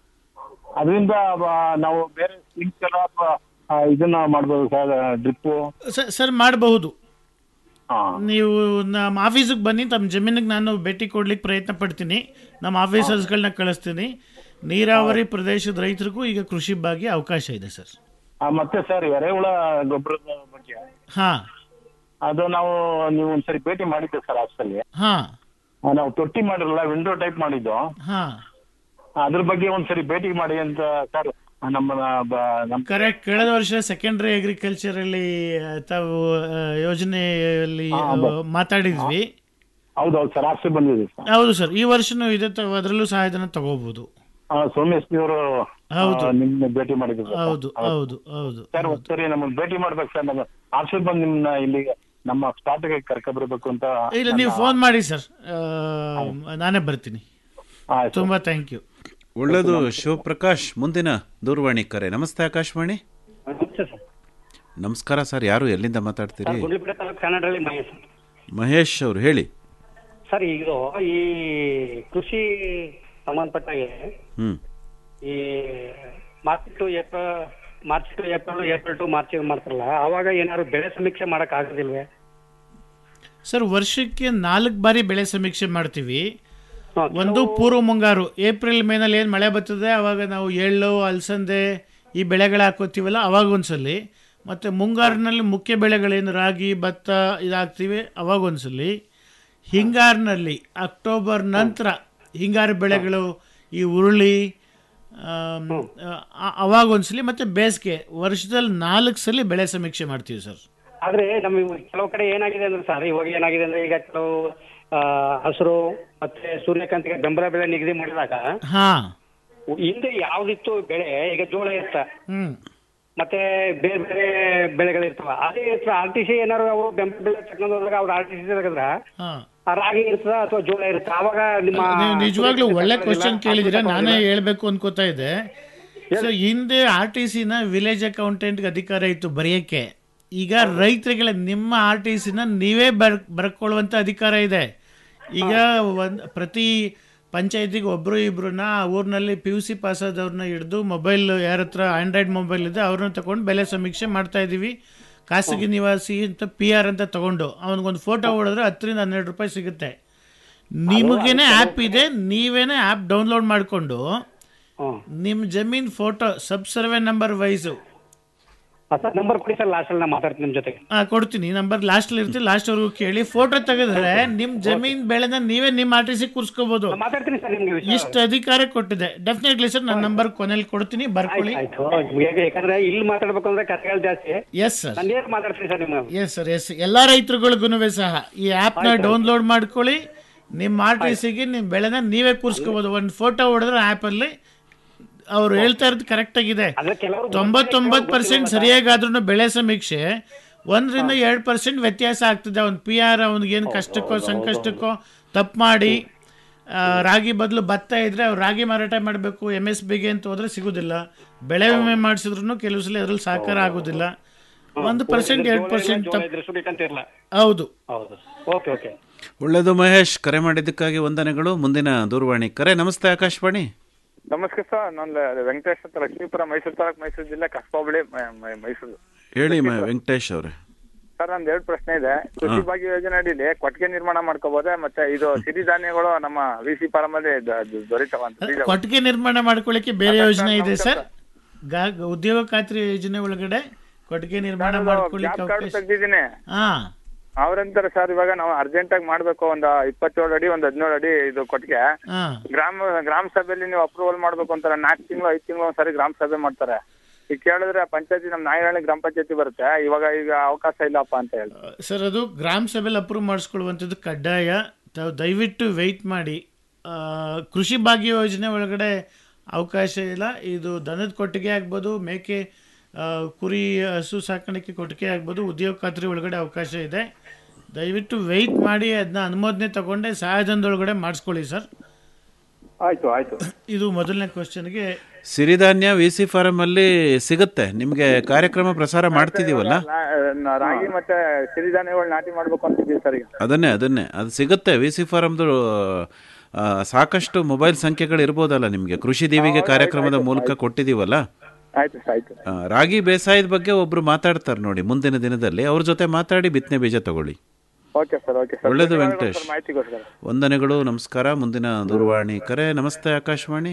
ಅದರಿಂದ ನಾವು ಬೇರೆ ಸ್ಪ್ರಿಂಕ್ಲರ್ ಅಥವಾ ಆ, ಇದನ್ನ ಮಾಡ್ಬೋದು ಸರ್ ಡ್ರಿಪ್ಪು ಸ- ಸರ್ ಮಾಡಬಹುದು ಹಾ ನೀವು ನಮ್ಮ ಆಫೀಸಿಗೆ ಬನ್ನಿ ತಮ್ಮ ಜಮೀನಿಗೆ ನಾನು ಭೇಟಿ ಕೊಡ್ಲಿಕ್ಕೆ ಪ್ರಯತ್ನ ಪಡ್ತೀನಿ ನಮ್ಮ ಆಫೀಸರ್ಸ್ಗಳನ್ನ ಕಳಿಸ್ತೀನಿ ನೀರಾವರಿ ಪ್ರದೇಶದ ರೈತರಿಗೂ ಈಗ ಕೃಷಿ ಬಗ್ಗೆ ಅವಕಾಶ ಇದೆ ಸರ್ ಆ, ಮತ್ತೆ ಸರ್ ಎರೆಹುಳ ಗೊಬ್ಬರದ ಬಗ್ಗೆ ಹಾಂ ಅದು ನಾವು ನೀವು ಒಂದ್ಸರಿ ಭೇಟಿ ಮಾಡಿದ್ದೆ ಸರ್ ಹಾಸ್ಟೆಲ್ಗೆ ಹಾಂ ನಾವು ತೊಟ್ಟಿ ಮಾಡಿರಲ್ಲ ವಿಂಡೋ ಟೈಪ್ ಮಾಡಿದ್ದು ಹಾಂ ಅದ್ರ ಬಗ್ಗೆ ಒಂದ್ಸರಿ ಭೇಟಿ ಮಾಡಿ ಅಂತ ಸರ್ ನಮ್ಮ ಬ- ನಮ್ಮ ಕರೆಕ್ಟ್ ಕಳೆದ ವರ್ಷ ಸೆಕೆಂಡ್ರಿ ಅಗ್ರಿಕಲ್ಚರಲ್ಲಿ ತಾವು ಆ, ಯೋಜನೆಯಲ್ಲಿ ಹಾ, ಆ, ಬ- ಮಾತಾಡಿದ್ವಿ ಹೌದೌದು ಸರ್ ಹಾಸ್ಟೆಲ್ ಬಂದಿದೆ ಸರ್ ಹೌದು ಸರ್ ಈ ವರ್ಷನೂ ಇದೆ ತ- ಅದರಲ್ಲೂ ಸಹಾಯಧನ ತಗೋಬಹುದು ಆ, ಸೋಮೇಶ್ ಅವರು ಹೌದು. ನಿಮ್ನ ಭೇಟಿ ಮಾಡಿದ್ರು ಸರ್. ಹೌದು ಹೌದು ಹೌದು ಸರ್ ಒಂದ್ಸರಿ ನಮ್ಮನ್ನ ಭೇಟಿ ಮಾಡ್ಬೇಕು ಸರ್ ನಮ್ಮ ಹಾಸ್ಟೆಲ್ ಬಂದು ನಿಮ್ನ ಇಲ್ಲಿಗೆ ನಮ್ಮ ಸ್ಟಾರ್ಟ್ಗೆ ಕರ್ಕೊಬರ್ಬೇಕು ಅಂತ ಇಲ್ಲ ನೀವು ಫೋನ್ ಮಾಡಿ ಸರ್ ಆ, ನಾನೇ ಬರ್ತೀನಿ ಆಯ್ತು ತುಂಬಾ ಥ್ಯಾಂಕ್ ಯು ಒಳ್ಳೆಯದು ಶಿವಪ್ರಕಾಶ್ ಮುಂದಿನ ದೂರವಾಣಿ ಕರೆ ನಮಸ್ತೆ ಆಕಾಶವಾಣಿ ನಮಸ್ತೆ ಸರ್ ನಮಸ್ಕಾರ ಸರ್ ಯಾರು ಎಲ್ಲಿಂದ ಮಾತಾಡ್ತೀರಿ ಗುಂಡ್ಲುಪೇಟೆ ತಾಲೂಕು ಕನ್ನಡದಲ್ಲಿ ಮಹೇಶ್ ಮಹೇಶ್ ಅವರು ಹೇಳಿ ಸರ್ ಇದು ಈ ಕೃಷಿ ಸಂಬಂಧಪಟ್ಟಾಗೆ ಹ್ಞೂ ಈ March to April March to April April to March ಮಾಡ್ತಾರಲ್ಲ ಅವಾಗ ಏನಾದ್ರು ಬೆಳೆ ಸಮೀಕ್ಷೆ ಮಾಡಕ್ ಆಗೋದಿಲ್ವೇ ಸರ್ ವರ್ಷಕ್ಕೆ ನಾಲ್ಕು ಬಾರಿ ಬೆಳೆ ಸಮೀಕ್ಷೆ ಮಾಡ್ತೀವಿ ಹಾ, ಒಂದು ಪೂರ್ವ ಮುಂಗಾರು ಏಪ್ರಿಲ್ ಮೇನಲ್ಲಿ ಏನು ಮಳೆ ಬರ್ತದೆ ಅವಾಗ ನಾವು ಎಳ್ಳು ಅಲಸಂದೆ ಈ ಬೆಳೆಗಳು ಹಾಕೋತೀವಲ್ಲ ಅವಾಗ ಒಂದ್ಸಲಿ ಮತ್ತು ಮುಂಗಾರಿನಲ್ಲಿ ಮುಖ್ಯ ಬೆಳೆಗಳೇನು ರಾಗಿ ಭತ್ತ ಇದಾಗ್ತೀವಿ ಅವಾಗ ಒಂದ್ಸಲಿ ಹಿಂಗಾರಿನಲ್ಲಿ ಅಕ್ಟೋಬರ್ ನಂತರ ಹಿಂಗಾರು ಬೆಳೆಗಳು ಈ ಉರುಳಿ ಆಮ್, ಆ- ಅವಾಗ ಒಂದ್ಸಲಿ ಮತ್ತು ಬೇಸಿಗೆ ವರ್ಷದಲ್ಲಿ ನಾಲ್ಕು ಸಲ ಬೆಳೆ ಸಮೀಕ್ಷೆ ಮಾಡ್ತೀವಿ ಸರ್ ಆದ್ರೆ ನಮಗೆ ಕೆಲವು ಕಡೆ ಏನಾಗಿದೆ ಅಂದ್ರೆ ಸರ್ ಇವಾಗ ಏನಾಗಿದೆ ಅಂದ್ರೆ ಈಗ ಕೆಲವು ಆ, ಹಸಿರು ಮತ್ತೆ ಸೂರ್ಯಕಾಂತಿಗೆ ಬೆಂಬಲ ಬೆಲೆ ನಿಗದಿ ಮಾಡಿದಾಗ ಹಾಂ ಹಿಂದೆ ಯಾವ್ದಿತ್ತು ಬೆಳೆ ಈಗ ಜೋಳ ಇರ್ತ ಹ್ಞೂ ಮತ್ತೆ ಬೇರೆ ಬೇರೆ ಬೆಳೆಗಳಿರ್ತಾವ ಅದೇ ಆರ್ ಟಿ ಸಿ ಏನಾರು ಅವರು ಬೆಂಬಲ ಬೆಲೆ ತಗೊಂಡ್ ಹೋದಾಗ ಅವ್ರು ಆರ್ ಟಿ ಸಿ ತೆಗೆದ್ರ ಹಾಂ ಆ ರಾಗಿ ಇರ್ತದ ಅಥವಾ ಜೋಳ ಇರ್ತದ ಅವಾಗ ನಿಮ್ಮ ನೀವು ನಿಜವಾಗ್ಲೂ ಒಳ್ಳೆ ಕ್ವಶನ್ ಕೇಳಿದಿರ ಆಫೀಸ್ ನಾನೇ ತಗೊಂಡಿಲ್ಲ? ಹೇಳ್ಬೇಕು ಅನ್ಕೋತಾ ಇದ್ದೆ ಸೊ ಹಿಂದೆ ಆರ್ ಟಿ ಸಿನ ವಿಲೇಜ್ ಅಕೌಂಟೆಂಟ್ಗೆ ಅಧಿಕಾರ ಇತ್ತು ಬರೆಯಕ್ಕೆ ಈಗ ರೈತರಿಗೆ ನಿಮ್ಮ ಆರ್ ಟಿ ಸಿನ ನೀವೇ ಬರ್ ಬರ್ಕೊಳ್ಳುವಂಥ ಅಧಿಕಾರ ಇದೆ ಈಗ ಒಂದು ಪ್ರತಿ ಪಂಚಾಯತಿಗೆ ಒಬ್ಬರು ಇಬ್ಬರನ್ನ ಊರಿನಲ್ಲಿ ಪಿ ಯು ಸಿ ಪಾಸ್ ಆದವ್ರನ್ನ ಹಿಡಿದು ಮೊಬೈಲ್ ಯಾರ ಹತ್ರ ಆಂಡ್ರಾಯ್ಡ್ ಮೊಬೈಲ್ ಇದೆ ಅವ್ರನ್ನ ತಗೊಂಡು ಬೆಲೆ ಸಮೀಕ್ಷೆ ಮಾಡ್ತಾ ಇದ್ದೀವಿ ಖಾಸಗಿ ನಿವಾಸಿ ಅಂತ ಪಿ ಆರ್ ಅಂತ ತಗೊಂಡು ಅವನಿಗೊಂದು ಫೋಟೋ ಹೊಡೆದ್ರೆ ಹತ್ತರಿಂದ ಹನ್ನೆರಡು ರೂಪಾಯಿ ಸಿಗುತ್ತೆ ನಿಮಗೇನೆ ಆ್ಯಪ್ ಇದೆ ನೀವೇನೆ ಆ್ಯಪ್ ಡೌನ್ಲೋಡ್ ಮಾಡಿಕೊಂಡು ಹ್ಮ್ ನಿಮ್ಮ ಜಮೀನ್ photo sub survey number wise sir number ಕೊಡಿ ಸರ್ ಲಾಸ್ಟ್ ಅಲ್ಲಿ ನಾ ಮಾತಾಡ್ತೀನಿ ನಿಮ್ ಜೊತೆಗೆ ಕೊಡ್ತೀನಿ ನಂಬರ್ ಲಾಸ್ಟಲ್ಲಿ ಇರ್ತೀನಿ ಲಾಸ್ಟ್ವರೆಗೂ ಕೇಳಿ ಫೋಟೋ ತೆಗೆದ್ರೆ ನಿಮ್ಮ ಜಮೀನ್ ಬೆಳೆನ ನೀವೇ ನಿಮ್ಮ ಆರ್ ಟಿ ಸಿ ಕೂರಿಸ್ಕೋಬೋದು ನಾ ಮಾತಾಡ್ತೀನಿ ಸರ್ ನಿಮ್ಗೆ ವಿಷಯ ಇಷ್ಟು ಅಧಿಕಾರ ಕೊಟ್ಟಿದೆ ಡೆಫಿನೆಟ್ಲಿ ಸರ್ ನನ್ನ ನಂಬರ್ ಕೊನೆಯಲ್ಲಿ ಕೊಡ್ತೀನಿ ಬರ್ಕೊಳ್ಳಿ ಆಯ್ತು ಯಾಕೆ- ಯಾಕಂದ್ರೆ ಇಲ್ಲಿ ಮಾತಾಡ್ಬೇಕು ಅಂದ್ರೆ ಕಥೆಗಳು ಜಾಸ್ತಿ ಎಸ್ ಸರ್ ನಾನು ಏನ್ ಮಾತಾಡ್ತೀನಿ ಸರ್ ನಿಮ್ಮ ಎಸ್ ಸರ್ ಎಸ್ ಎಲ್ಲ ರೈತರುಗಳಿಗೂ ಸಹ ಈ ಆ್ಯಪ್ನ ಡೌನ್ಲೋಡ್ ಮಾಡ್ಕೊಳ್ಳಿ ನಿಮ್ಮ ಆರ್ ಟಿ ಸಿಗೆ ನಿಮ್ಮ ಬೆಳೆನ ನೀವೇ ಕೂರಿಸ್ಕೋಬೋದು ಒಂದು ಫೋಟೋ ಹೊಡೆದ್ರೆ ಆ್ಯಪಲ್ಲಿ ಅವ್ರು ಹೇಳ್ತಾ ಇರೋದು ಕರೆಕ್ಟಾಗಿದೆ ಅದ್ರ ಕೆಲವರು ತೊಂಬತ್ತೊಂಬತ್ತು ಪರ್ಸೆಂಟ್ ಸರಿಯಾಗಾದ್ರೂ ಬೆಳೆ ಸಮೀಕ್ಷೆ ಒಂದರಿಂದ ಎರಡು ಪರ್ಸೆಂಟ್ ವ್ಯತ್ಯಾಸ ಆಗ್ತದೆ ಅವ್ನು ಪಿ ಆರ್ ಅವ್ನಿಗೇನು ಕಷ್ಟಕ್ಕೋ ಸಂಕಷ್ಟಕ್ಕೋ ತಪ್ಪು ಮಾಡಿ ಆ, ರಾಗಿ ಬದಲು ಭತ್ತ ಇದ್ರೆ ಅವ್ರು ರಾಗಿ ಮಾರಾಟ ಮಾಡಬೇಕು ಎಮ್ ಎಸ್ ಬಿಗೆ ಅಂತ ಹೋದ್ರೆ ಸಿಗೋದಿಲ್ಲ ಬೆಳೆ ವಿಮೆ ಮಾಡಿಸಿದ್ರು ಕೆಲವು ಸಲ ಅದ್ರಲ್ಲಿ ಸಹಕಾರ ಆಗೋದಿಲ್ಲ ಒಂದು ಪರ್ಸೆಂಟ್ ಎರಡು ಪರ್ಸೆಂಟ್ ಜೋಳ ಇದ್ರೆ ಸುರಿಕಂತ ಇರಲ್ಲ ಹೌದು ಹೌದು ಓಕೆ ಓಕೆ ಒಳ್ಳೆಯದು ಮಹೇಶ್ ಕರೆ ಮಾಡಿದ್ದಕ್ಕಾಗಿ ವಂದನೆಗಳು ಮುಂದಿನ ದೂರವಾಣಿ ಕರೆ ನಮಸ್ತೆ ಆಕಾಶವಾಣಿ ನಮಸ್ಕಾರ ಸರ್ ನಾನು ವೆಂಕಟೇಶ್ ಅಂತ ಲಕ್ಷ್ಮೀಪುರ ಮೈಸೂರು ತಾಲೂಕು ಮೈಸೂರು ಜಿಲ್ಲೆ ಕಸ್ಬಾಬಳಿ ಮೈಸೂರು ಹೇಳಿ ಮ ವೆಂಕಟೇಶ್ ಅವರೇ ಸರ್ ನಂದು ಎರಡು ಪ್ರಶ್ನೆ ಇದೆ ಕೃಷಿ ಭಾಗ್ಯ ಯೋಜನೆ ಅಡಿಲಿ ಕೊಟ್ಟಿಗೆ ನಿರ್ಮಾಣ ಮಾಡ್ಕೋಬೋದೇ ಮತ್ತೆ ಇದು ಸಿರಿಧಾನ್ಯಗಳು ನಮ್ಮ ವಿ ಸಿ ಫಾರಮಲ್ಲಿ ದೊರೀತಾವ ಅಂತ ಬೀಜ ಕೊಟ್ಟಿಗೆ ನಿರ್ಮಾಣ ಮಾಡ್ಕೊಳ್ಳಿಕ್ಕೆ ಬೇರೆ ಯೋಜನೆ ಇದೆ ಸರ್ ಗಾ ಉದ್ಯೋಗ ಖಾತ್ರಿ ಯೋಜನೆ ಒಳಗಡೆ ಕೊಟ್ಟಿಗೆ ನಿರ್ಮಾಣ ಮಾಡ್ಕೊಳ್ಳಿಕ್ಕೆ ಜಾಬ್ ಕಾರ್ಡ್ ಅವಕಾಶ ತೆಗ್ದಿದ್ದೀನಿ ಹಾ ಅವ್ರಂತಾರೆ ಸರ್ ಇವಾಗ ನಾವು ಅರ್ಜೆಂಟ್ ಆಗಿ ಮಾಡ್ಬೇಕು ಒಂದ್ ಇಪ್ಪತ್ತೇಳು ಅಡಿ ಒಂದ್ ಹದಿನೇಳು ಅಡಿ ಇದು ಕೊಟ್ಟಿಗೆ ಹಾ ಗ್ರಾಮ ಗ್ರಾಮ ಸಭೆಯಲ್ಲಿ ನೀವು ಅಪ್ರೂವಲ್ ಮಾಡ್ಬೇಕು ಅಂತಾರೆ ನಾಲ್ಕು ತಿಂಗಳು ಐದು ತಿಂಗಳು ಒಂದ್ಸರಿ ಗ್ರಾಮ ಸಭೆ ಮಾಡ್ತಾರೆ ಈಗ ಕೇಳಿದ್ರೆ ಪಂಚಾಯತಿ ನಮ್ ನಾಯಿಹಳ್ಳಿ ಗ್ರಾಮ ಪಂಚಾಯತಿ ಬರುತ್ತೆ ಇವಾಗ ಈಗ ಅವಕಾಶ ಇಲ್ಲಪ್ಪ ಅಂತ ಹೇಳಿ ಸರ್ ಅದು ಗ್ರಾಮ ಸಭೆಯಲ್ಲಿ ಅಪ್ರೂವ್ ಮಾಡಿಸ್ಕೊಳ್ಳುವಂಥದ್ದು ಕಡ್ಡಾಯ ತಾವು ದಯವಿಟ್ಟು ವೆಯ್ಟ್ ಮಾಡಿ ಆ, ಕೃಷಿ ಭಾಗ್ಯ ಯೋಜನೆ ಒಳಗಡೆ ಅವಕಾಶ ಇಲ್ಲ ಇದು ದನದ ಕೊಟ್ಟಿಗೆ ಆಗ್ಬೋದು ಮೇಕೆ ಆ, ಕುರಿ ಹಸು ಸಾಕಾಣಿಕೆ ಕೊಟ್ಟಿಗೆ ಆಗ್ಬೋದು ಉದ್ಯೋಗ ಖಾತ್ರಿ ಒಳಗಡೆ ಅವಕಾಶ ಇದೆ ದಯವಿಟ್ಟು ವೆಯ್ಟ್ ಮಾಡಿ ಅದನ್ನ ಅನುಮೋದನೆ ತಗೊಂಡೆ ಸಹಾಯಧನದೊಳಗಡೆ ಮಾಡಿಸ್ಕೊಳ್ಳಿ ಸರ್ ಆಯ್ತು ಆಯ್ತು ಇದು ಮೊದಲನೇ ಕ್ವಶನ್ಗೆ ಸಿರಿಧಾನ್ಯ ವಿ ಸಿ ಫಾರಂ ಅಲ್ಲಿ ಸಿಗುತ್ತೆ ನಿಮ್ಗೆ ಕಾರ್ಯಕ್ರಮ ಪ್ರಸಾರ ಮಾಡ್ತಿದೀವಲ್ಲ ರಾ- ರಾಗಿ ಮತ್ತೆ ಸಿರಿಧಾನ್ಯಗಳು ನಾಟಿ ಮಾಡ್ಬೇಕು ಅಂತಿದ್ದೀವಿ ಸರ್ ಈಗ ಅದನ್ನೇ ಅದನ್ನೇ ಅದು ಸಿಗುತ್ತೆ ವಿ ಸಿ ಫಾರಮ್ದು ಆ, ಸಾಕಷ್ಟು ಮೊಬೈಲ್ ಸಂಖ್ಯೆಗಳು ಇರ್ಬೋದಲ್ಲ ನಿಮಗೆ ಕೃಷಿ ದೀವಿಗೆ ಕಾರ್ಯಕ್ರಮದ ಮೂಲಕ ಕೊಟ್ಟಿದ್ದೀವಲ್ಲ ಆಯ್ತು ಸರ್ ಆಯ್ತು ಆ, ರಾಗಿ ಬೇಸಾಯದ ಬಗ್ಗೆ ಒಬ್ರು ಮಾತಾಡ್ತಾರೆ ನೋಡಿ ಮುಂದಿನ ದಿನದಲ್ಲಿ ಅವ್ರ ಜೊತೆ ಮಾತಾಡಿ ಬಿತ್ತನೆ ಬೀಜ ತಗೊಳ್ಳಿ ಓಕೆ ಸರ್ ಓಕೆ ಸರ್ ಒಳ್ಳೇದು ಧನ್ಯವಾದಗಳು ವೆಂಕಟೇಶ್. ಸರ್ ಮಾಹಿತಿಗೋಸ್ಕರ ವಂದನೆಗಳು ನಮಸ್ಕಾರ ಮುಂದಿನ ದೂರವಾಣಿ ಕರೆ ನಮಸ್ತೆ ಆಕಾಶವಾಣಿ